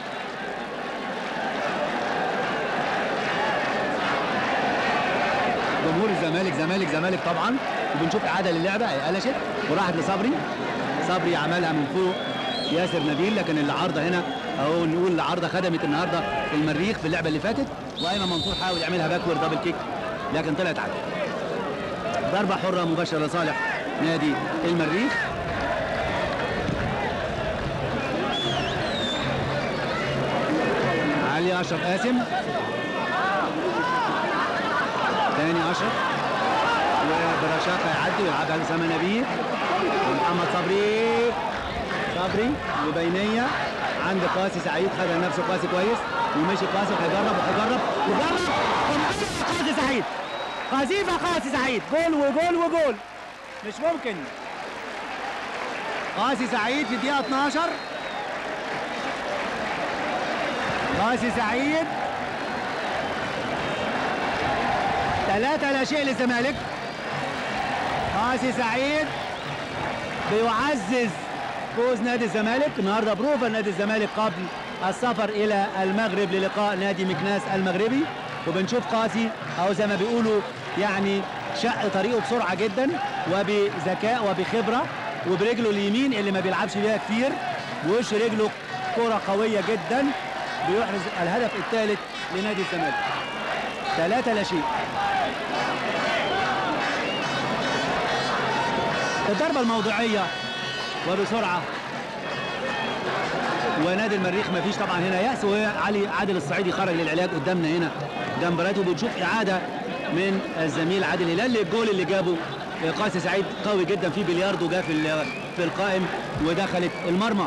جمهور الزمالك زمالك زمالك طبعا وبنشوف اعاده للعبه هي قلشت وراحت لصبري صبري عملها من فوق ياسر نبيل لكن العارضه هنا اهو نقول العارضه خدمت النهارده المريخ في اللعبه اللي فاتت وايمن منصور حاول يعملها باكورد دبل كيك لكن طلعت عادي ضربه حره مباشره لصالح نادي المريخ علي اشرف قاسم تاني اشرف وبرشاق هيعدي ويلعبها لاسامه نبيل ومحمد صبري صبري وبينيه عند قاسي سعيد خد لنفسه قاسي كويس ومشي قاسي هيجرب وهيجرب وجرب ومحمد قاسي سعيد قذيفه قاسي سعيد جول وجول وجول مش ممكن قاسي سعيد في الدقيقه 12 قاسي سعيد ثلاثة لا شيء للزمالك قاسي سعيد بيعزز فوز نادي الزمالك النهارده بروفا نادي الزمالك قبل السفر الى المغرب للقاء نادي مكناس المغربي وبنشوف قاسي او زي ما بيقولوا يعني شق طريقه بسرعه جدا وبذكاء وبخبره وبرجله اليمين اللي ما بيلعبش بيها كتير ووش رجله كرة قوية جدا بيحرز الهدف الثالث لنادي الزمالك ثلاثة لا شيء الضربة الموضوعية وبسرعة ونادي المريخ ما فيش طبعا هنا يأس وعلي عادل الصعيدي خرج للعلاج قدامنا هنا جنب راته بنشوف إعادة من الزميل عادل هلال الجول اللي جابه قاسي سعيد قوي جدا في بلياردو جه في ال- في القائم ودخلت المرمى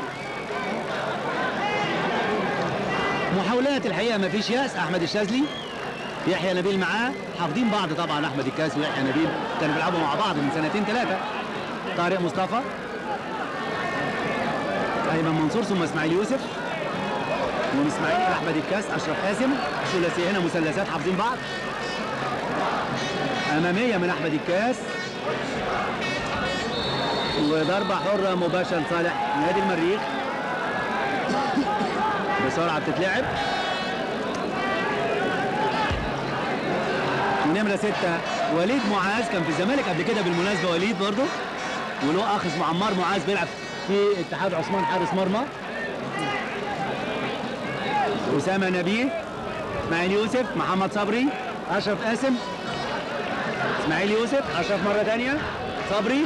محاولات الحقيقه ما فيش ياس احمد الشاذلي يحيى نبيل معاه حافظين بعض طبعا احمد الكاس ويحيى نبيل كانوا بيلعبوا مع بعض من سنتين ثلاثه طارق مصطفى ايمن منصور ثم اسماعيل يوسف ومن اسماعيل احمد الكاس اشرف قاسم ثلاثي هنا مثلثات حافظين بعض اماميه من احمد الكاس وضربه حره مباشره لصالح نادي المريخ بسرعه بتتلعب نمرة ستة وليد معاذ كان في الزمالك قبل كده بالمناسبة وليد برضه وله أخ اسمه عمار معاذ بيلعب في اتحاد عثمان حارس مرمى أسامة نبيل إسماعيل يوسف محمد صبري أشرف قاسم إسماعيل يوسف أشرف مرة ثانية صبري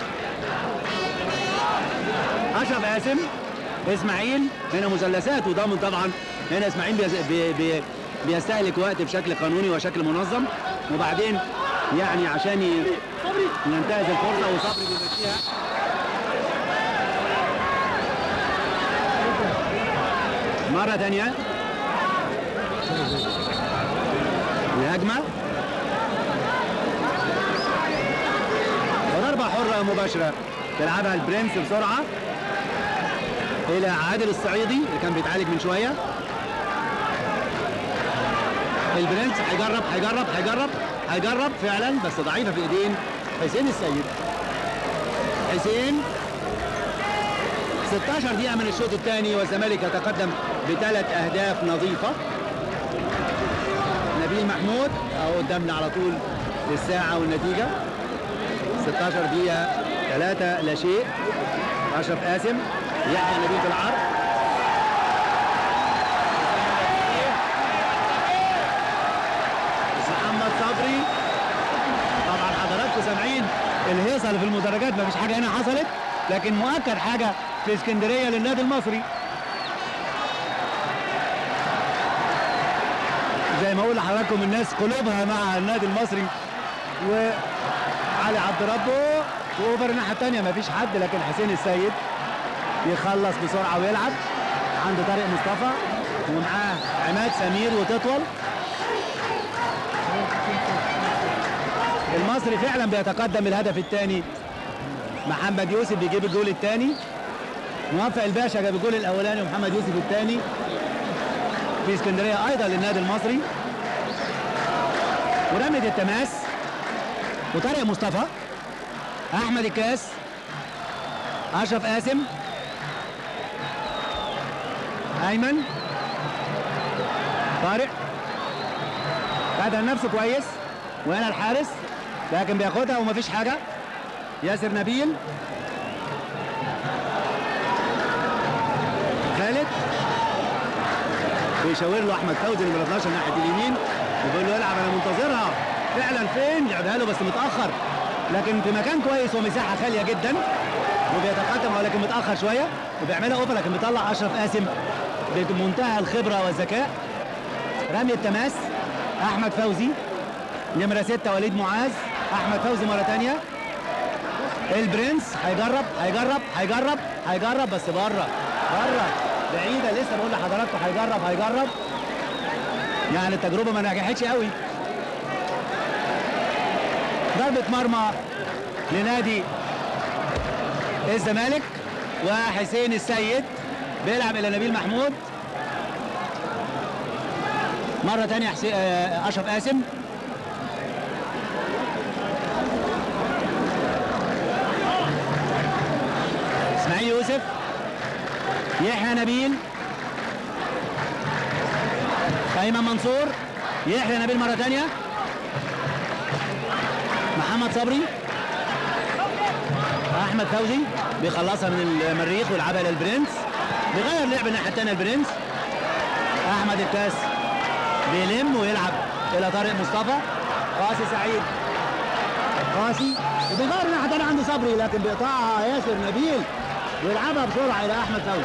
أشرف قاسم إسماعيل هنا مثلثات وضامن طبعا هنا إسماعيل بيز... بي... بي... بيستهلك وقت بشكل قانوني وشكل منظم وبعدين يعني عشان ي- ينتهز الفرصه وصبري بيمشيها مرة ثانية الهجمة وضربة حرة مباشرة تلعبها البرنس بسرعة إلى عادل الصعيدي اللي كان بيتعالج من شوية البرنس هيجرب هيجرب هيجرب هيجرب فعلا بس ضعيفه في ايدين حسين السيد حسين 16 دقيقة من الشوط الثاني والزمالك يتقدم بثلاث أهداف نظيفة نبيل محمود أهو قدامنا على طول الساعة والنتيجة 16 دقيقة ثلاثة لا شيء أشرف قاسم يحيى نبيل في العرض محمد صبري طبعا حضراتكم سامعين الهيصه اللي في المدرجات مفيش حاجه هنا حصلت لكن مؤكد حاجه في اسكندريه للنادي المصري زي ما اقول لحضراتكم الناس قلوبها مع النادي المصري وعلي عبد ربه واوفر الناحيه الثانيه مفيش حد لكن حسين السيد يخلص بسرعه ويلعب عند طارق مصطفى ومعاه عماد سمير وتطول المصري فعلا بيتقدم الهدف الثاني محمد يوسف بيجيب الجول الثاني موفق الباشا جاب الجول الاولاني ومحمد يوسف الثاني في اسكندريه ايضا للنادي المصري ورمية التماس وطارق مصطفى احمد الكاس اشرف قاسم ايمن طارق خدها نفسه كويس وهنا الحارس لكن بياخدها ومفيش حاجه ياسر نبيل خالد بيشاور له احمد فوزي نمره 12 ناحيه اليمين وبيقول له العب انا منتظرها فعلا فين لعبها له بس متاخر لكن في مكان كويس ومساحه خاليه جدا وبيتقدم ولكن متاخر شويه وبيعملها اوفر لكن بيطلع اشرف قاسم بمنتهى الخبره والذكاء رمي التماس احمد فوزي نمره 6 وليد معاذ احمد فوزي مره ثانيه البرنس هيجرب هيجرب هيجرب هيجرب بس بره بره بعيده لسه بقول لحضراتكم هيجرب هيجرب يعني التجربه ما نجحتش قوي ضربه مرمى لنادي الزمالك وحسين السيد بيلعب الى نبيل محمود مره ثانيه حسين آه، اشرف قاسم اسماعيل يوسف يحيى نبيل ايمن منصور يحيى نبيل مره ثانيه محمد صبري احمد فوزي بيخلصها من المريخ ويلعبها الى البرنس بيغير لعب الناحيه الثانيه البرنس احمد الكاس بيلم ويلعب الى طارق مصطفى قاسي سعيد قاسي وبيغير الناحيه الثانيه عنده صبري لكن بيقطعها ياسر نبيل ويلعبها بسرعه الى احمد فوزي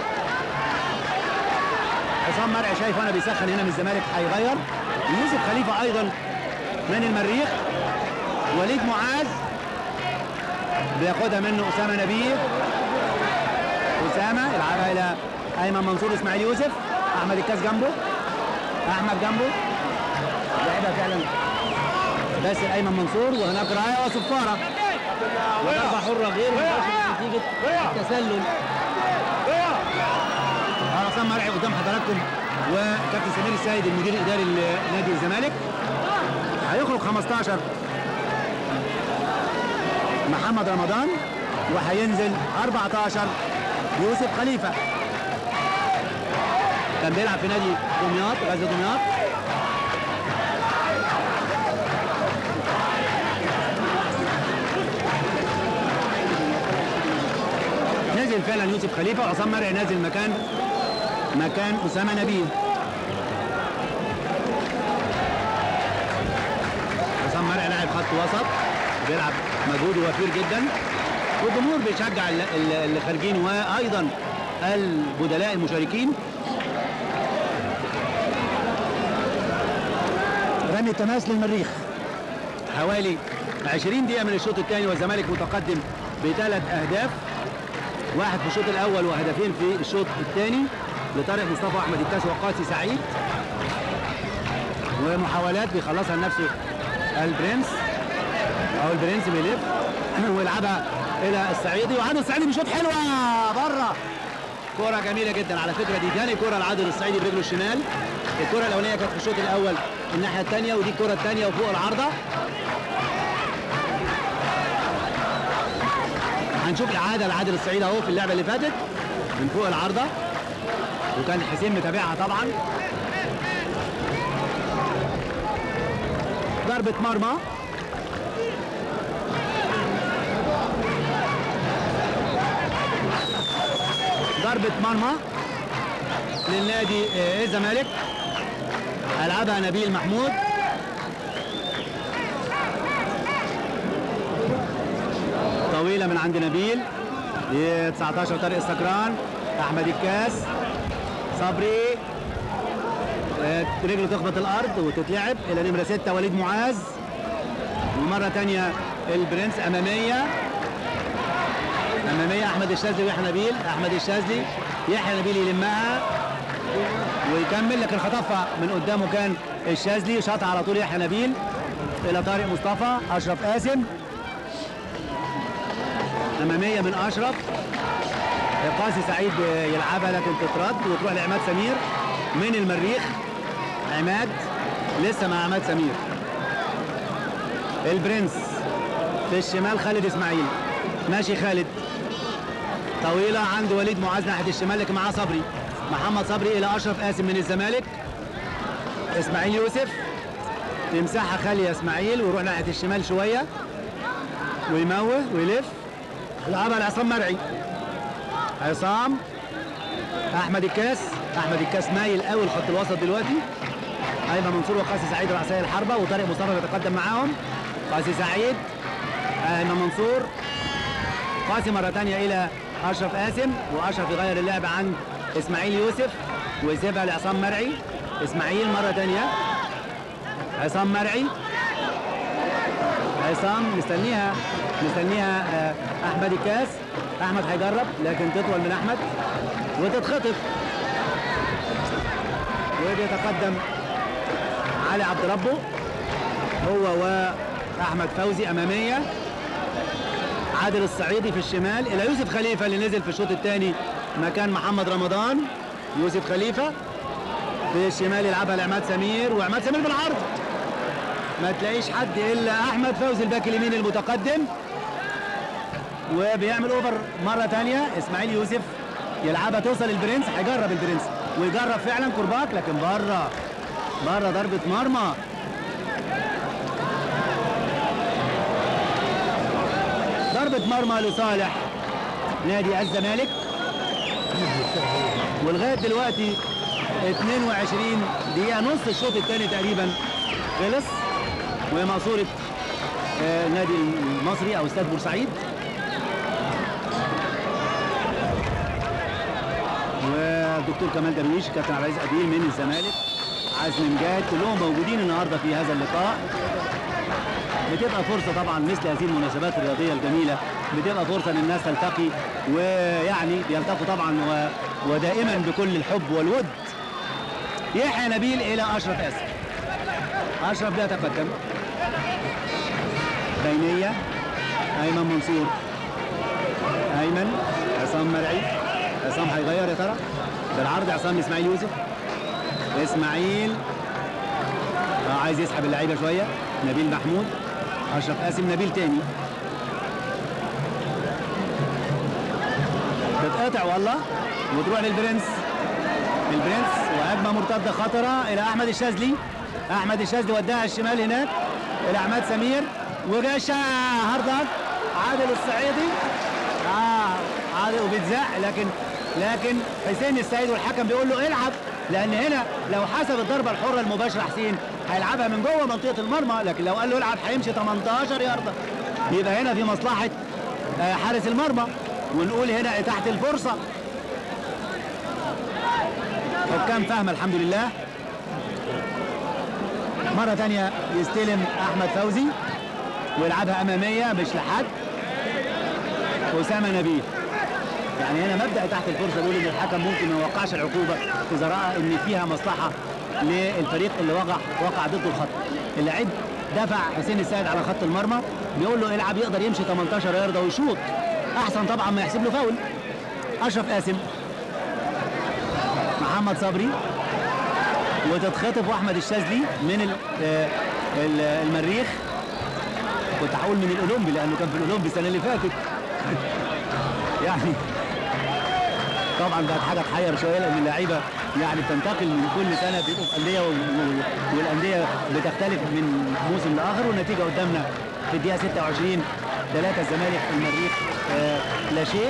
عصام مرعي شايف وانا بيسخن هنا من الزمالك هيغير يوسف خليفه ايضا من المريخ وليد معاذ بياخدها منه اسامه نبيل اسامه يلعبها الى ايمن منصور اسماعيل يوسف احمد الكاس جنبه احمد جنبه لعبها فعلا باسل ايمن منصور وهناك رايه وصفاره وضربه حره غير مباشره نتيجه التسلل عصام مرعي قدام حضراتكم وكابتن سمير السيد المدير الاداري لنادي الزمالك هيخرج 15 محمد رمضان وهينزل 14 يوسف خليفه كان بيلعب في نادي دمياط غزل دمياط نزل فعلا يوسف خليفه وعصام مرعي نازل مكان مكان اسامه نبيل عصام مرعي لاعب خط وسط بيلعب مجهوده وفير جدا والجمهور بيشجع ال- ال- اللي خارجين وايضا البدلاء المشاركين رمي التماس للمريخ حوالي 20 دقيقة من الشوط الثاني والزمالك متقدم بثلاث أهداف واحد في الشوط الأول وهدفين في الشوط الثاني لطارق مصطفى أحمد الكاس وقاسي سعيد ومحاولات بيخلصها لنفسه البرنس أو البرنس بيلف ويلعبها إلى الصعيدي وعادل الصعيدي بيشوط حلوة بره كرة جميلة جدا على فكرة دي تاني كرة لعادل الصعيدي برجله الشمال الكرة الأولانية كانت في الشوط الأول الناحية الثانية ودي الكرة الثانية وفوق العارضة هنشوف إعادة لعادل الصعيدي أهو في اللعبة اللي فاتت من فوق العارضة وكان حسين متابعها طبعا ضربة مرمى ضربة مرمى للنادي آه، الزمالك ألعبها نبيل محمود طويلة من عند نبيل ي 19 طارق السكران أحمد الكاس صبري آه، رجله تخبط الأرض وتتلعب إلى نمرة 6 وليد معاذ ومرة تانية البرنس أمامية أمامية أحمد الشاذلي ويحيى نبيل أحمد الشاذلي يحيى نبيل يلمها ويكمل لكن خطفها من قدامه كان الشاذلي شاطها على طول يحيى نبيل إلى طارق مصطفى أشرف قاسم أمامية من أشرف قاسي سعيد يلعبها لكن تترد وتروح لعماد سمير من المريخ عماد لسه مع عماد سمير البرنس في الشمال خالد اسماعيل ماشي خالد طويلة عند وليد معاذ ناحية الشمال لكن معاه صبري محمد صبري إلى أشرف قاسم من الزمالك إسماعيل يوسف تمسحها خالية اسماعيل ويروح ناحية الشمال شوية ويموه ويلف يلعبها لعصام مرعي عصام احمد الكاس احمد الكاس مايل قوي لخط الوسط دلوقتي ايمن منصور وقاسي سعيد رأسي الحربة وطارق مصطفى بيتقدم معاهم قاسي سعيد ايمن منصور قاسي مرة تانية إلى أشرف قاسم وأشرف يغير اللعب عن إسماعيل يوسف ويسيبها لعصام مرعي إسماعيل مرة تانية عصام مرعي عصام مستنيها مستنيها آه، أحمد الكاس أحمد هيجرب لكن تطول من أحمد وتتخطف وبيتقدم علي عبد ربه هو وأحمد فوزي أمامية عادل الصعيدي في الشمال الى يوسف خليفه اللي نزل في الشوط الثاني مكان محمد رمضان يوسف خليفه في الشمال يلعبها لعماد سمير وعماد سمير بالعرض ما تلاقيش حد الا احمد فوزي الباك اليمين المتقدم وبيعمل اوفر مره ثانيه اسماعيل يوسف يلعبها توصل البرنس هيجرب البرنس ويجرب فعلا كرباك لكن بره بره ضربه مرمى ضربة مرمى لصالح نادي الزمالك ولغاية دلوقتي 22 دقيقة نص الشوط الثاني تقريبا خلص وهي مقصورة آه، النادي المصري أو استاد بورسعيد والدكتور كمال درويش كابتن عبد العزيز أديل من الزمالك عزم مجاد كلهم موجودين النهارده في هذا اللقاء بتبقى فرصة طبعا مثل هذه المناسبات الرياضية الجميلة بتبقى فرصة ان الناس تلتقي ويعني بيلتقوا طبعا و... ودائما بكل الحب والود يحيى نبيل الى اشرف اسر اشرف بيتقدم بينية ايمن منصور ايمن عصام مرعي عصام هيغير يا ترى بالعرض عصام اسماعيل يوسف اسماعيل آه، عايز يسحب اللعيبه شويه نبيل محمود اشرف قاسم نبيل تاني تتقطع والله وتروح للبرنس البرنس وهجمه مرتده خطره الى احمد الشاذلي احمد الشاذلي وداها الشمال هناك الى عماد سمير وجاشا هاردك عادل الصعيدي اه عادل وبيتزق لكن لكن حسين السيد والحكم بيقول له العب لان هنا لو حسب الضربه الحره المباشره حسين هيلعبها من جوه منطقه المرمى لكن لو قال له العب هيمشي 18 يارده يبقى هنا في مصلحه آه، حارس المرمى ونقول هنا اتاحه الفرصه حكام فاهمه الحمد لله مره ثانيه يستلم احمد فوزي ويلعبها اماميه مش لحد اسامه نبيل يعني هنا مبدا تحت الفرصه بيقول ان الحكم ممكن ما يوقعش العقوبه اذا راى ان فيها مصلحه للفريق اللي وقع وقع ضده الخط اللعيب دفع حسين السيد على خط المرمى بيقول له العب يقدر يمشي 18 يارده ويشوط احسن طبعا ما يحسب له فاول اشرف قاسم محمد صبري وتتخطف واحمد الشاذلي من ال- آه، ال- المريخ كنت هقول من الاولمبي لانه كان في الاولمبي السنه اللي فاتت يعني طبعا بقت حاجه تحير شويه لان اللعيبه يعني بتنتقل من كل سنه بيبقوا في انديه و- و- والانديه بتختلف من موسم لاخر والنتيجه قدامنا في الدقيقه 26 ثلاثه الزمالك المريخ آه لا شيء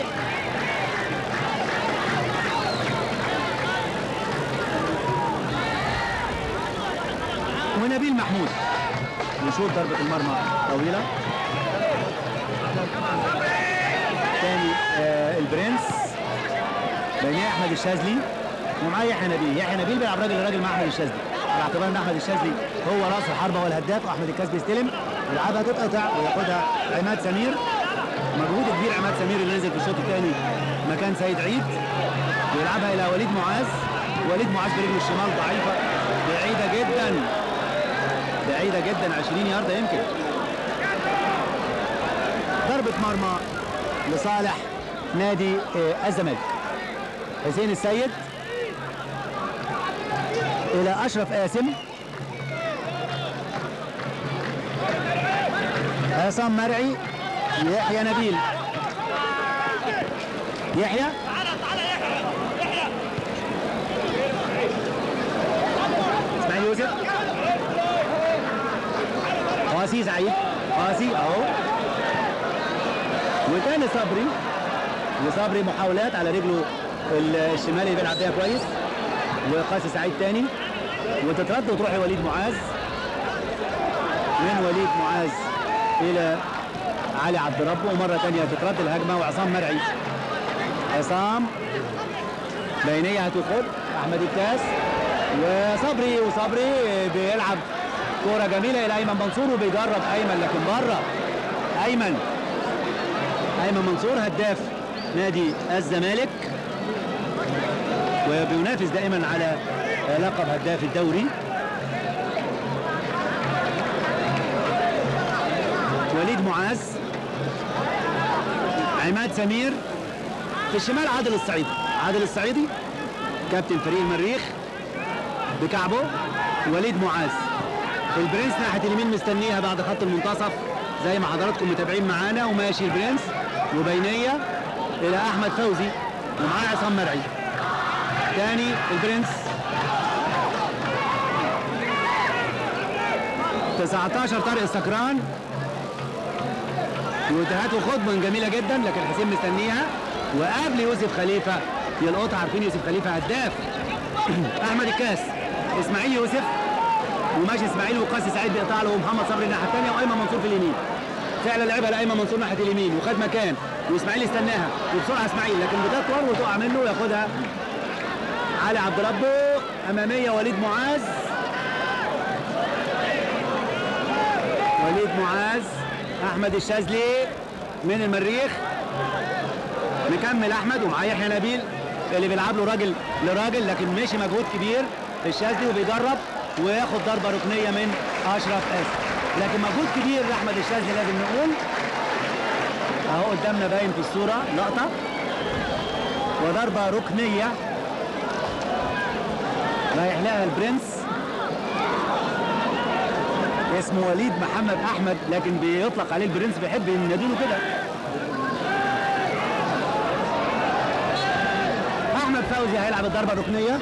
ونبيل محمود يشوط ضربه المرمى طويله تاني آه البرنس بينيه احمد الشاذلي ومعاه يحيى نبيل يحيى نبيل بيلعب راجل راجل مع احمد الشاذلي على اعتبار ان احمد الشاذلي هو راس الحربه والهداف واحمد الكاس بيستلم يلعبها تتقطع وياخدها عماد سمير مجهود كبير عماد سمير اللي نزل في الشوط الثاني مكان سيد عيد ويلعبها الى وليد معاذ وليد معاذ برجله الشمال ضعيفه بعيده جدا بعيده جدا 20 يارده يمكن ضربه مرمى لصالح نادي آه، الزمالك حسين السيد الى اشرف قاسم عصام مرعي يحيى نبيل يحيى اسماعيل يوسف قاسي سعيد قاسي اهو وتاني صبري وصبري محاولات على رجله الشمال اللي بيلعب بيها كويس وقاسي سعيد تاني وتترد وتروح لوليد معاذ من وليد معاذ الى علي عبد ربه ومره تانية تترد الهجمه وعصام مرعي عصام بينيه هتدخل احمد الكاس وصبري وصبري بيلعب كوره جميله الى ايمن منصور وبيجرب ايمن لكن بره ايمن ايمن منصور هداف نادي الزمالك وبينافس دائما على لقب هداف الدوري وليد معاذ عماد سمير في الشمال عادل الصعيدي عادل الصعيدي كابتن فريق المريخ بكعبه وليد معاذ البرنس ناحيه اليمين مستنيها بعد خط المنتصف زي ما حضراتكم متابعين معانا وماشي البرنس وبينيه الى احمد فوزي ومعاه عصام مرعي تاني البرنس 19 طارق السكران وانتهت خطبه جميله جدا لكن حسين مستنيها وقبل يوسف خليفه يلقطها عارفين يوسف خليفه هداف احمد الكاس اسماعيل يوسف وماشي اسماعيل وقاسي سعيد بيقطع له ومحمد صبري الناحيه الثانيه وايمن منصور في اليمين فعلا لعبها لايمن منصور ناحيه اليمين وخد مكان واسماعيل استناها وبسرعه اسماعيل لكن بتطول وتقع منه وياخدها علي عبد ربه اماميه وليد معاذ وليد معاذ احمد الشاذلي من المريخ مكمل احمد ومعاه يحيى نبيل اللي بيلعب له راجل لراجل لكن ماشي مجهود كبير الشاذلي وبيجرب وياخد ضربه ركنيه من اشرف اسد لكن مجهود كبير لاحمد الشاذلي لازم نقول اهو قدامنا باين في الصوره لقطه وضربه ركنيه رايح لها البرنس اسمه وليد محمد احمد لكن بيطلق عليه البرنس بيحب ينادوا له كده احمد فوزي هيلعب الضربه الركنيه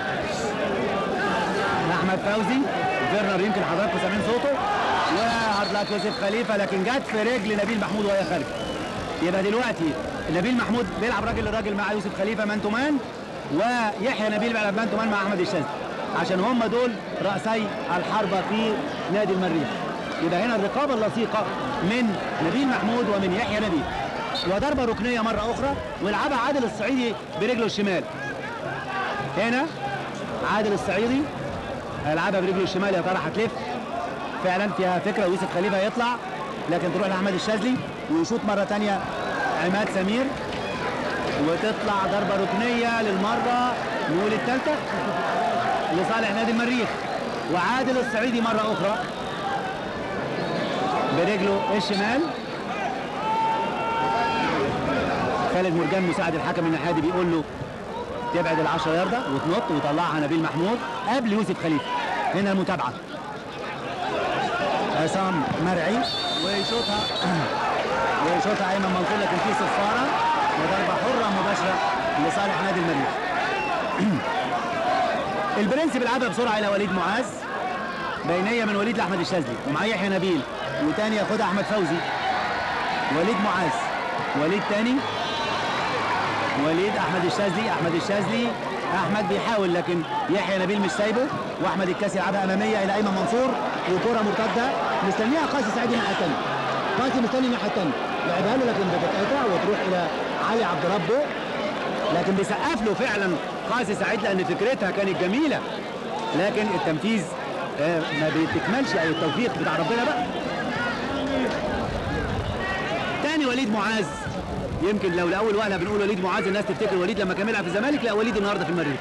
احمد فوزي فيرنر يمكن حضراتكم سامعين صوته وهارد يوسف خليفه لكن جت في رجل نبيل محمود وهي خارجه يبقى دلوقتي نبيل محمود بيلعب راجل لراجل مع يوسف خليفه مان تو مان ويحيى نبيل بيلعب مان تو مان مع احمد الشاذلي عشان هم دول رأسي الحربة في نادي المريخ يبقى هنا الرقابة اللصيقة من نبيل محمود ومن يحيى نبيل وضربة ركنية مرة أخرى ويلعبها عادل الصعيدي برجله الشمال هنا عادل الصعيدي هيلعبها برجله الشمال يا ترى هتلف فعلا فيها فكرة ويوسف خليفة يطلع لكن تروح لأحمد الشاذلي ويشوط مرة تانية عماد سمير وتطلع ضربة ركنية للمرة نقول الثالثة لصالح نادي المريخ وعادل الصعيدي مرة أخرى برجله الشمال خالد مرجان مساعد الحكم الناحية دي بيقول له تبعد العشرة ياردة وتنط ويطلعها نبيل محمود قبل يوسف خليفة هنا المتابعة عصام مرعي ويشوطها ويشوطها ايمن منصور لكن في صفارة وضربة حرة مباشرة لصالح نادي المريخ البرنس بيلعبها بسرعه الى وليد معاذ بينيه من وليد لاحمد الشاذلي ومعاه يحيى نبيل وتاني ياخدها احمد فوزي وليد معاذ وليد تاني وليد احمد الشاذلي احمد الشاذلي احمد بيحاول لكن يحيى نبيل مش سايبه واحمد الكاس يلعبها اماميه الى ايمن منصور وكره مرتده مستنيها قاسي سعيد الناحيه الثانيه قاسي مستني الناحيه الثانيه لعبها له لكن بتتقطع وتروح الى علي عبد ربه لكن بيسقف له فعلا قاسي سعيد لان فكرتها كانت جميله لكن التنفيذ آه، ما بيتكملش او التوفيق بتاع ربنا بقى تاني وليد معاذ يمكن لو لاول وهله بنقول وليد معاذ الناس تفتكر وليد لما كان بيلعب في الزمالك لا وليد النهارده في المريخ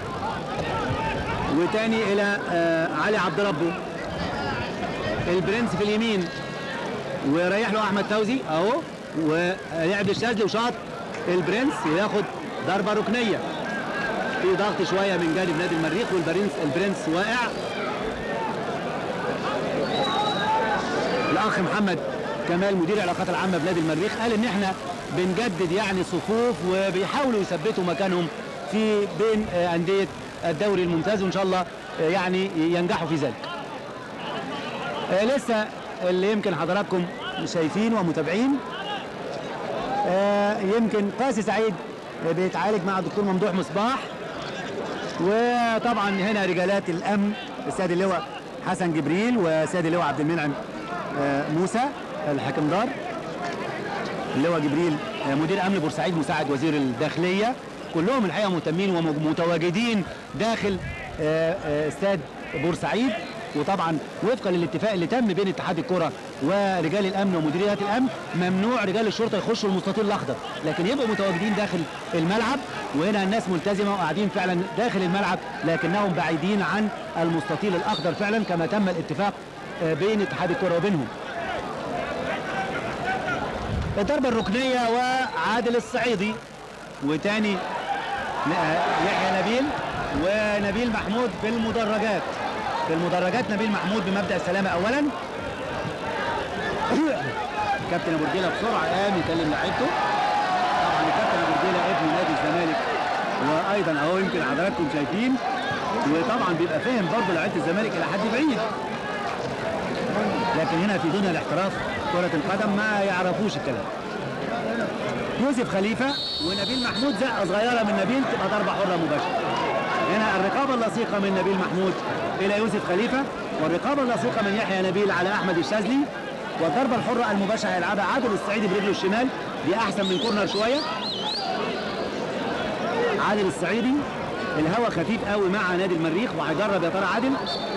وتاني الى آه، علي عبد ربه البرنس في اليمين ويريح له احمد فوزي اهو ولعب الشاذلي وشاط البرنس ياخد ضربه ركنيه في ضغط شويه من جانب نادي المريخ والبرنس البرنس واقع الاخ محمد كمال مدير العلاقات العامه بنادي المريخ قال ان احنا بنجدد يعني صفوف وبيحاولوا يثبتوا مكانهم في بين آه، انديه الدوري الممتاز وان شاء الله آه، يعني ينجحوا في ذلك آه، لسه اللي يمكن حضراتكم شايفين ومتابعين آه، يمكن قاسي سعيد بيتعالج مع الدكتور ممدوح مصباح وطبعا هنا رجالات الامن السيد اللواء حسن جبريل والسيد اللواء عبد المنعم آه، موسى الحاكم دار اللواء جبريل آه، مدير امن بورسعيد مساعد وزير الداخليه كلهم الحقيقه مهتمين ومتواجدين داخل آه، آه، استاد بورسعيد وطبعا وفقا للاتفاق اللي تم بين اتحاد الكره ورجال الامن ومديريات الامن ممنوع رجال الشرطه يخشوا المستطيل الاخضر لكن يبقوا متواجدين داخل الملعب وهنا الناس ملتزمه وقاعدين فعلا داخل الملعب لكنهم بعيدين عن المستطيل الاخضر فعلا كما تم الاتفاق آه، بين اتحاد الكره وبينهم الضربه الركنيه وعادل الصعيدي وتاني ن- يحيى نبيل ونبيل محمود في المدرجات في المدرجات نبيل محمود بمبدا السلامه اولا كابتن ابو رجيله بسرعه قام يكلم لعيبته طبعا الكابتن ابو رجيله ابن نادي الزمالك وايضا اهو يمكن حضراتكم شايفين وطبعا بيبقى فاهم برضه لعيبه الزمالك الى حد بعيد لكن هنا في دنيا الاحتراف كرة القدم ما يعرفوش الكلام يوسف خليفة ونبيل محمود زقة صغيرة من نبيل تبقى ضربة حرة مباشرة هنا الرقابة اللصيقة من نبيل محمود إلى يوسف خليفة والرقابة اللصيقة من يحيى نبيل على أحمد الشاذلي والضربة الحرة المباشرة هيلعبها عادل الصعيدي برجله الشمال دي أحسن من كورنر شوية عادل الصعيدي الهوا خفيف قوي مع نادي المريخ وهيجرب يا ترى عادل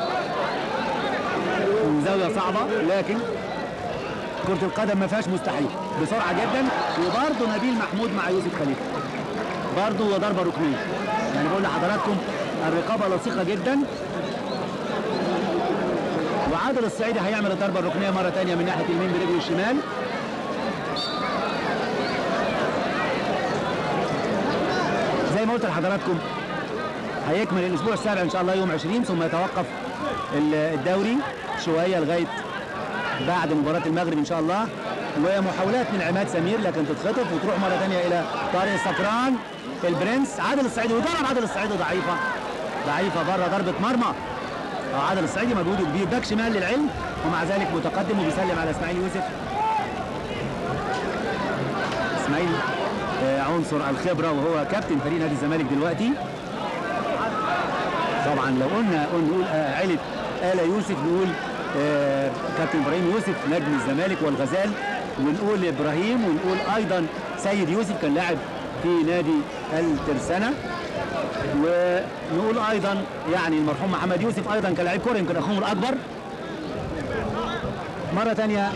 زاوية صعبة لكن كرة القدم ما فيهاش مستحيل بسرعة جدا وبرضه نبيل محمود مع يوسف خليفة برضه هو ضربة ركنية يعني بقول لحضراتكم الرقابة لصيقة جدا وعادل الصعيدي هيعمل الضربة الركنية مرة تانية من ناحية اليمين برجله الشمال زي ما قلت لحضراتكم هيكمل الاسبوع السابع ان شاء الله يوم 20 ثم يتوقف ال- الدوري شويه لغايه بعد مباراه المغرب ان شاء الله ومحاولات من عماد سمير لكن تتخطف وتروح مره ثانيه الى طارق السكران البرنس عادل الصعيدي وضرب عادل الصعيدي ضعيفه ضعيفه بره ضربه مرمى آه، عادل الصعيدي مجهوده كبير باك شمال للعلم ومع ذلك متقدم وبيسلم على اسماعيل يوسف اسماعيل آه، عنصر الخبره وهو كابتن فريق نادي الزمالك دلوقتي طبعا لو قلنا نقول آه، عيله آل يوسف نقول آه، كابتن ابراهيم يوسف نجم الزمالك والغزال ونقول ابراهيم ونقول ايضا سيد يوسف كان لاعب في نادي الترسانه ونقول ايضا يعني المرحوم محمد يوسف ايضا كان لاعب كوره يمكن اخوهم الاكبر مره ثانيه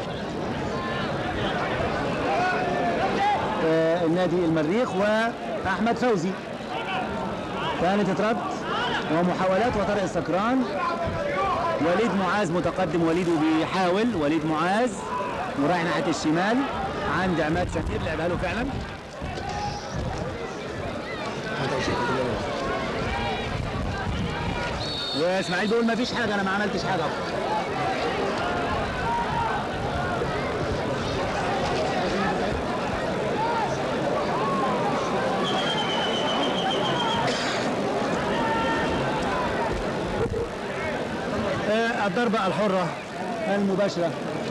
آه، النادي المريخ واحمد فوزي كانت تترد ومحاولات وطارق السكران وليد معاذ متقدم وليد وبيحاول وليد معاذ ورايح ناحيه الشمال عند عماد سمير لعبها له فعلا واسماعيل بيقول ما فيش حاجه انا ما عملتش حاجه آه، الضربة الحرة المباشرة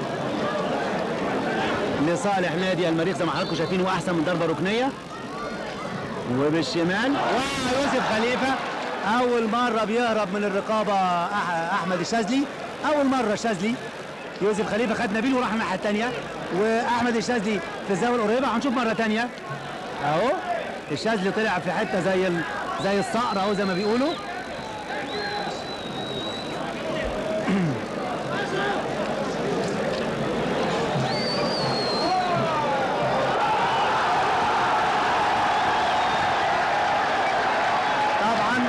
لصالح نادي المريخ زي ما حضراتكم شايفين هو أحسن من ضربة ركنية وبالشمال ويوسف خليفة أول مرة بيهرب من الرقابة أح- أحمد الشاذلي أول مرة الشاذلي يوسف خليفة خد نبيل وراح الناحية التانية وأحمد الشاذلي في الزاوية القريبة هنشوف مرة تانية أهو الشاذلي طلع في حتة زي ال... زي الصقر أهو زي ما بيقولوا طبعا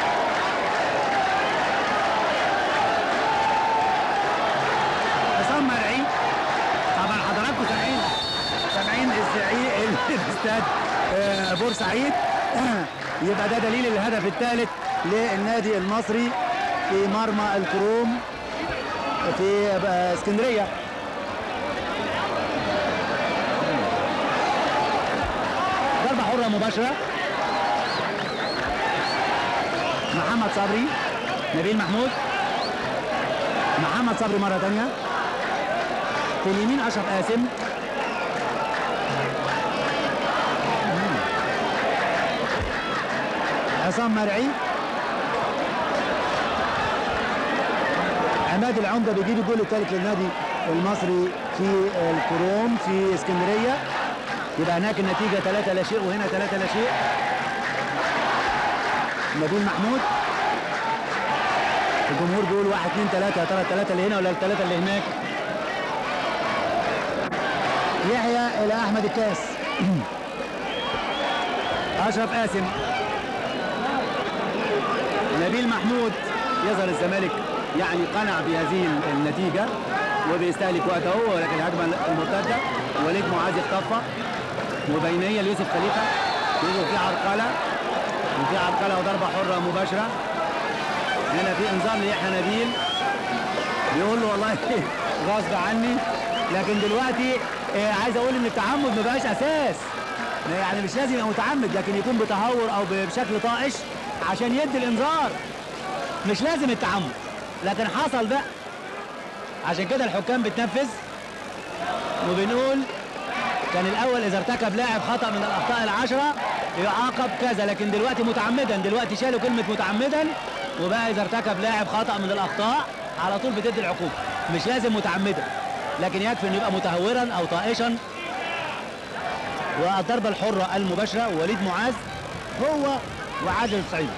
حسام مرعي طبعا حضراتكم سامعين سامعين الزعيق الاستاد آه، بورسعيد يبقى ده دليل الهدف الثالث للنادي المصري في مرمى الكروم في آه، اسكندريه ضربه حره مباشره محمد صبري نبيل محمود محمد صبري مرة تانية في اليمين اشرف قاسم عصام مرعي عماد العمده بيجيب الجول الثالث للنادي المصري في الكروم في اسكندريه يبقى هناك النتيجه 3 لا شيء وهنا 3 لا شيء نبيل محمود الجمهور بيقول 1 2 3 يا ترى الثلاثه اللي هنا ولا الثلاثه اللي هناك يحيى الى احمد الكاس اشرف قاسم نبيل محمود يظهر الزمالك يعني قنع بهذه النتيجة وبيستهلك وقته ولكن الهجمة المرتدة وليد معاذ اختطف وبينية ليوسف خليفة يوسف في عرقلة وفي عرقلة وضربة حرة مباشرة هنا في انذار ليحيى نبيل بيقول له والله غصب عني لكن دلوقتي آه، عايز اقول ان التعمد ما بقاش اساس يعني مش لازم يبقى متعمد لكن يكون بتهور او بشكل طائش عشان يدي الانذار مش لازم التعمد لكن حصل بقى عشان كده الحكام بتنفذ وبنقول كان الاول اذا ارتكب لاعب خطا من الاخطاء العشره يعاقب كذا لكن دلوقتي متعمدا دلوقتي شالوا كلمه متعمدا وبقى اذا ارتكب لاعب خطا من الاخطاء على طول بتدي العقوبه مش لازم متعمدا لكن يكفي انه يبقى متهورا او طائشا والضربه الحره المباشره وليد معاذ هو وعادل الصعيد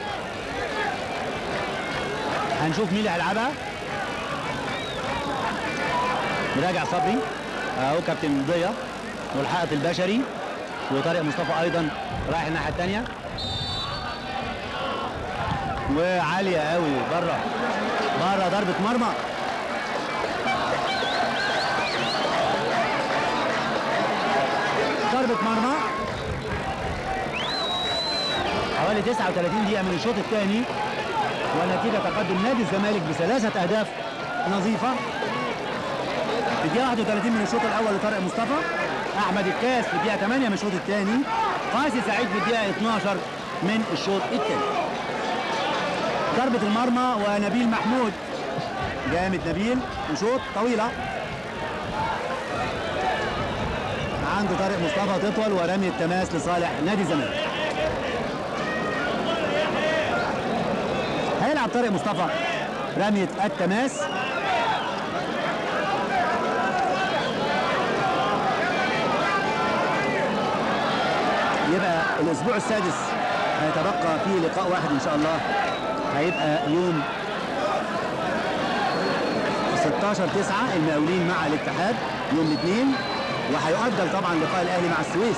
هنشوف مين اللي هيلعبها مراجع صبري اهو كابتن ضيا والحائط البشري وطارق مصطفى ايضا رايح الناحيه الثانيه وعاليه قوي بره بره ضربه مرمى ضربه مرمى حوالي 39 دقيقه من الشوط الثاني ونتيجه تقدم نادي الزمالك بثلاثه اهداف نظيفه في الدقيقه 31 من الشوط الاول لطارق مصطفى احمد الكاس في الدقيقه 8 من الشوط الثاني قاسي سعيد في الدقيقه 12 من الشوط الثاني ضربه المرمى ونبيل محمود جامد نبيل وشوط طويله عند طارق مصطفى تطول ورمي التماس لصالح نادي الزمالك هيلعب طارق مصطفى رمية التماس يبقى الاسبوع السادس هيتبقى فيه لقاء واحد ان شاء الله هيبقى يوم 16 9 المقاولين مع الاتحاد يوم الاثنين وهيؤجل طبعا لقاء الاهلي مع السويس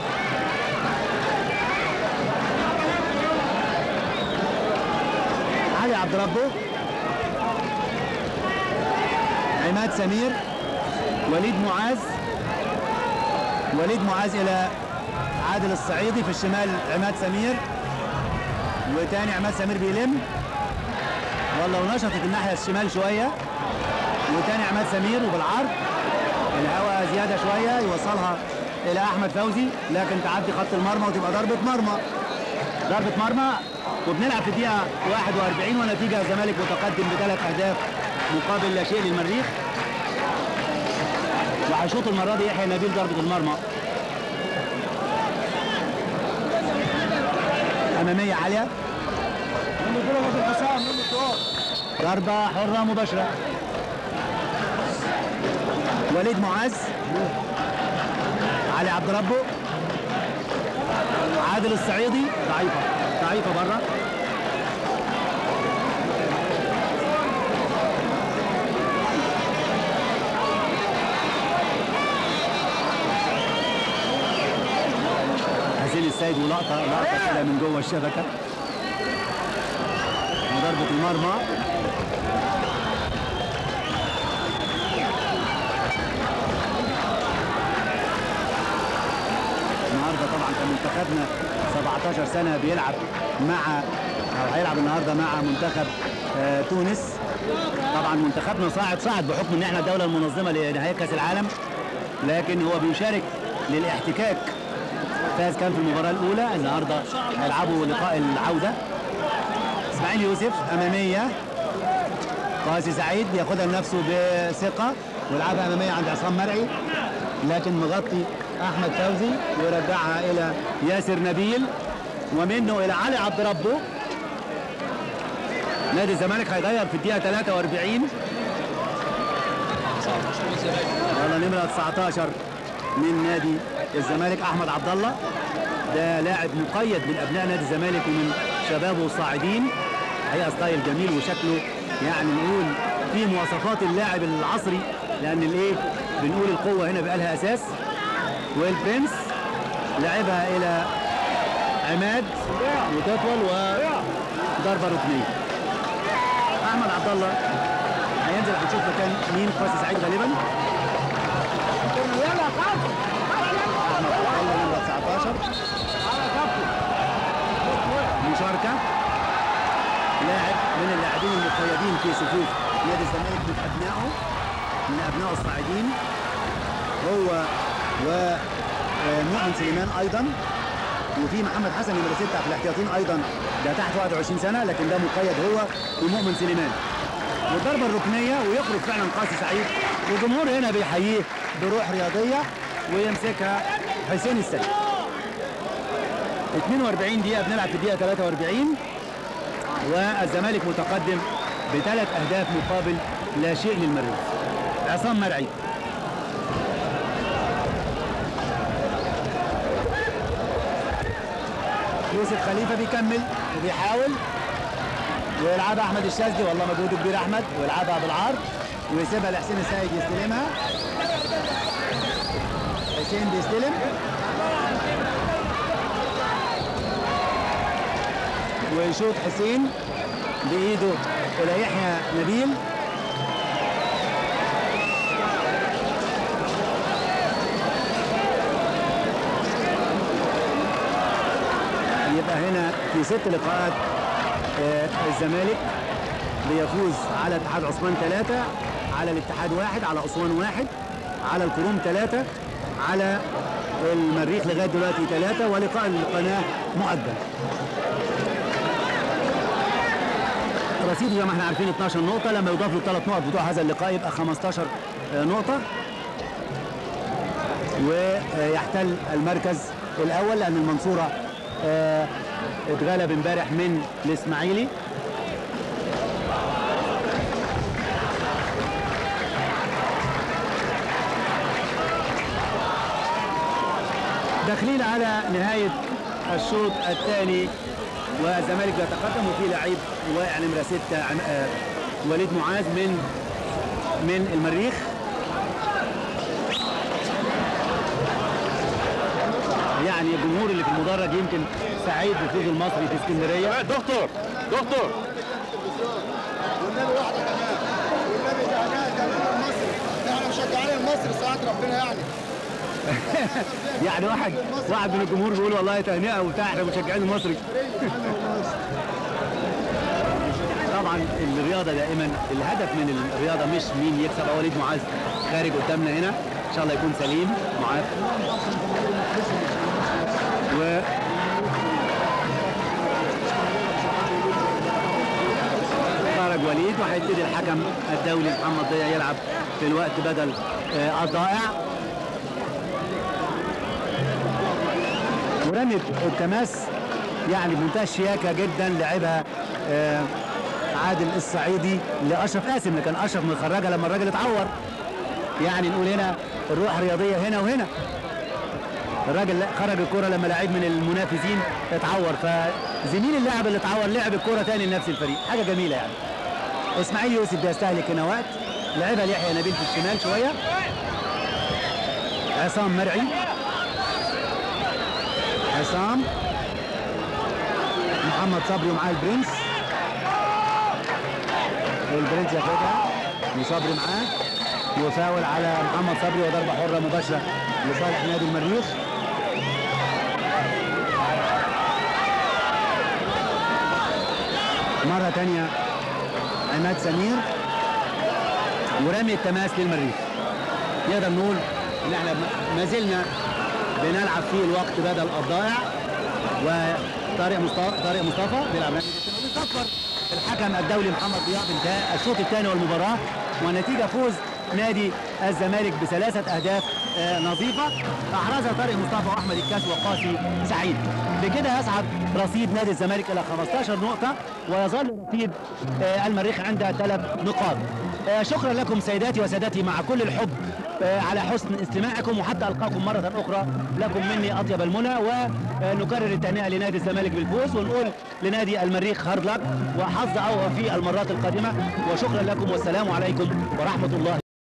علي عبد ربه عماد سمير وليد معاذ وليد معاذ الى عادل الصعيدي في الشمال عماد سمير وتاني عماد سمير بيلم والله ونشطت الناحيه الشمال شويه وتاني عماد سمير وبالعرض الهواء زياده شويه يوصلها الى احمد فوزي لكن تعدي خط المرمى وتبقى ضربه مرمى ضربه مرمى وبنلعب في الدقيقه 41 ونتيجه الزمالك متقدم بثلاث اهداف مقابل لا شيء للمريخ وهيشوط المره دي يحيى نبيل ضربه المرمى اماميه عاليه ضربه حره مباشره وليد معاذ علي عبد ربه عادل الصعيدي ضعيفه ضعيفه بره حسين السيد ولقطه لقطه كده من جوه الشبكه وضربه المرمى النهارده طبعا كان منتخبنا 17 سنه بيلعب مع او هيلعب النهارده مع منتخب آه تونس طبعا منتخبنا صاعد صعد بحكم ان احنا الدوله المنظمه لنهائي كاس العالم لكن هو بيشارك للاحتكاك فاز كان في المباراه الاولى النهارده هيلعبوا لقاء العوده اسماعيل يوسف اماميه قاسي سعيد ياخدها لنفسه بثقه ويلعبها اماميه عند عصام مرعي لكن مغطي احمد فوزي ويرجعها الى ياسر نبيل ومنه الى علي عبد ربه نادي الزمالك هيغير في الدقيقه 43 يلا نمره 19 من نادي الزمالك احمد عبد الله ده لاعب مقيد من ابناء نادي الزمالك ومن شبابه الصاعدين هي ستايل جميل وشكله يعني نقول في مواصفات اللاعب العصري لان الايه بنقول القوه هنا بقى لها اساس والبرنس لعبها الى عماد وتطول وضربه ركنيه احمد عبد الله هينزل هنشوف مكان مين قاسي سعيد غالبا احمد عبد الله نمره 19 مشاركه لاعب من اللاعبين المقيدين في صفوف نادي الزمالك من ابنائه من ابنائه الصاعدين هو ومؤمن سليمان ايضا وفي محمد حسن نمره 6 في الاحتياطين ايضا ده تحت 21 سنه لكن ده مقيد هو ومؤمن سليمان والضربه الركنيه ويخرج فعلا قاسي سعيد والجمهور هنا بيحييه بروح رياضيه ويمسكها حسين السيد 42 دقيقه بنلعب في الدقيقه 43 والزمالك متقدم بثلاث اهداف مقابل لا شيء للمريخ عصام مرعي يوسف خليفه بيكمل وبيحاول ويلعبها احمد الشاذلي والله مجهود كبير احمد ويلعبها بالعرض ويسيبها لحسين السيد يستلمها حسين بيستلم ويشوط حسين بايده الى يحيى نبيل يبقى هنا في ست لقاءات آه، الزمالك بيفوز على اتحاد عثمان ثلاثة على الاتحاد واحد على أسوان واحد على الكروم ثلاثة على المريخ لغاية دلوقتي ثلاثة ولقاء القناة مؤجل رصيده زي ما احنا عارفين 12 نقطة لما يضاف له الثلاث نقط بتوع هذا اللقاء يبقى 15 نقطة ويحتل المركز الأول لأن المنصورة آه، اتغلب امبارح من الإسماعيلي داخلين على نهاية الشوط الثاني والزمالك بيتقدم وفي لعيب واقع نمرة ستة عم- آه، وليد معاذ من من المريخ يعني الجمهور اللي في المدرج يمكن سعيد بفوز المصري في اسكندريه دكتور دكتور والنبي واحده كمان والنبي ده ده ده النادي المصري ده احنا مشجعين المصري ساعات ربنا يعني يعني واحد واحد من الجمهور بيقول والله تهنئه وبتاع احنا مشجعين المصري طبعا الرياضه دائما الهدف من الرياضه مش مين يكسب أو وليد معاذ خارج قدامنا هنا ان شاء الله يكون سليم معاذ و خرج وليد وهيبتدي الحكم الدولي محمد ضياء يلعب في الوقت بدل آه، الضائع ورمت التماس يعني بمنتهى الشياكه جدا لعبها آه، عادل الصعيدي لاشرف قاسم اللي كان اشرف مخرجها لما الراجل اتعور يعني نقول هنا الروح الرياضيه هنا وهنا الراجل خرج الكرة لما لعيب من المنافسين اتعور فزميل اللاعب اللي اتعور لعب الكرة تاني لنفس الفريق حاجة جميلة يعني اسماعيل يوسف بيستهلك هنا وقت لعبها ليحيى نبيل في الشمال شوية عصام مرعي عصام محمد صبري ومعاه البرنس والبرنس ياخدها وصبري معاه وفاول على محمد صبري وضربة حرة مباشرة لصالح نادي المريخ مرة تانية عماد سمير ورمي التماس للمريخ نقدر نقول ان احنا ما زلنا بنلعب فيه الوقت بدل الضائع وطارق مصطفى طارق مصطفى بيلعب رمي جدا وبيصفر الحكم الدولي محمد ضياء بانتهاء الشوط الثاني والمباراه ونتيجه فوز نادي الزمالك بثلاثة أهداف آه، نظيفة أحرزها طارق مصطفى وأحمد الكاس وقاسي سعيد بكده يصعد رصيد نادي الزمالك إلى 15 نقطة ويظل رصيد آه، المريخ عند ثلاث نقاط آه، شكرا لكم سيداتي وسادتي مع كل الحب آه، على حسن استماعكم وحتى ألقاكم مرة أخرى لكم مني أطيب المنى ونكرر التهنئة لنادي الزمالك بالفوز ونقول لنادي المريخ هارد لك وحظ أوفى في المرات القادمة وشكرا لكم والسلام عليكم ورحمة الله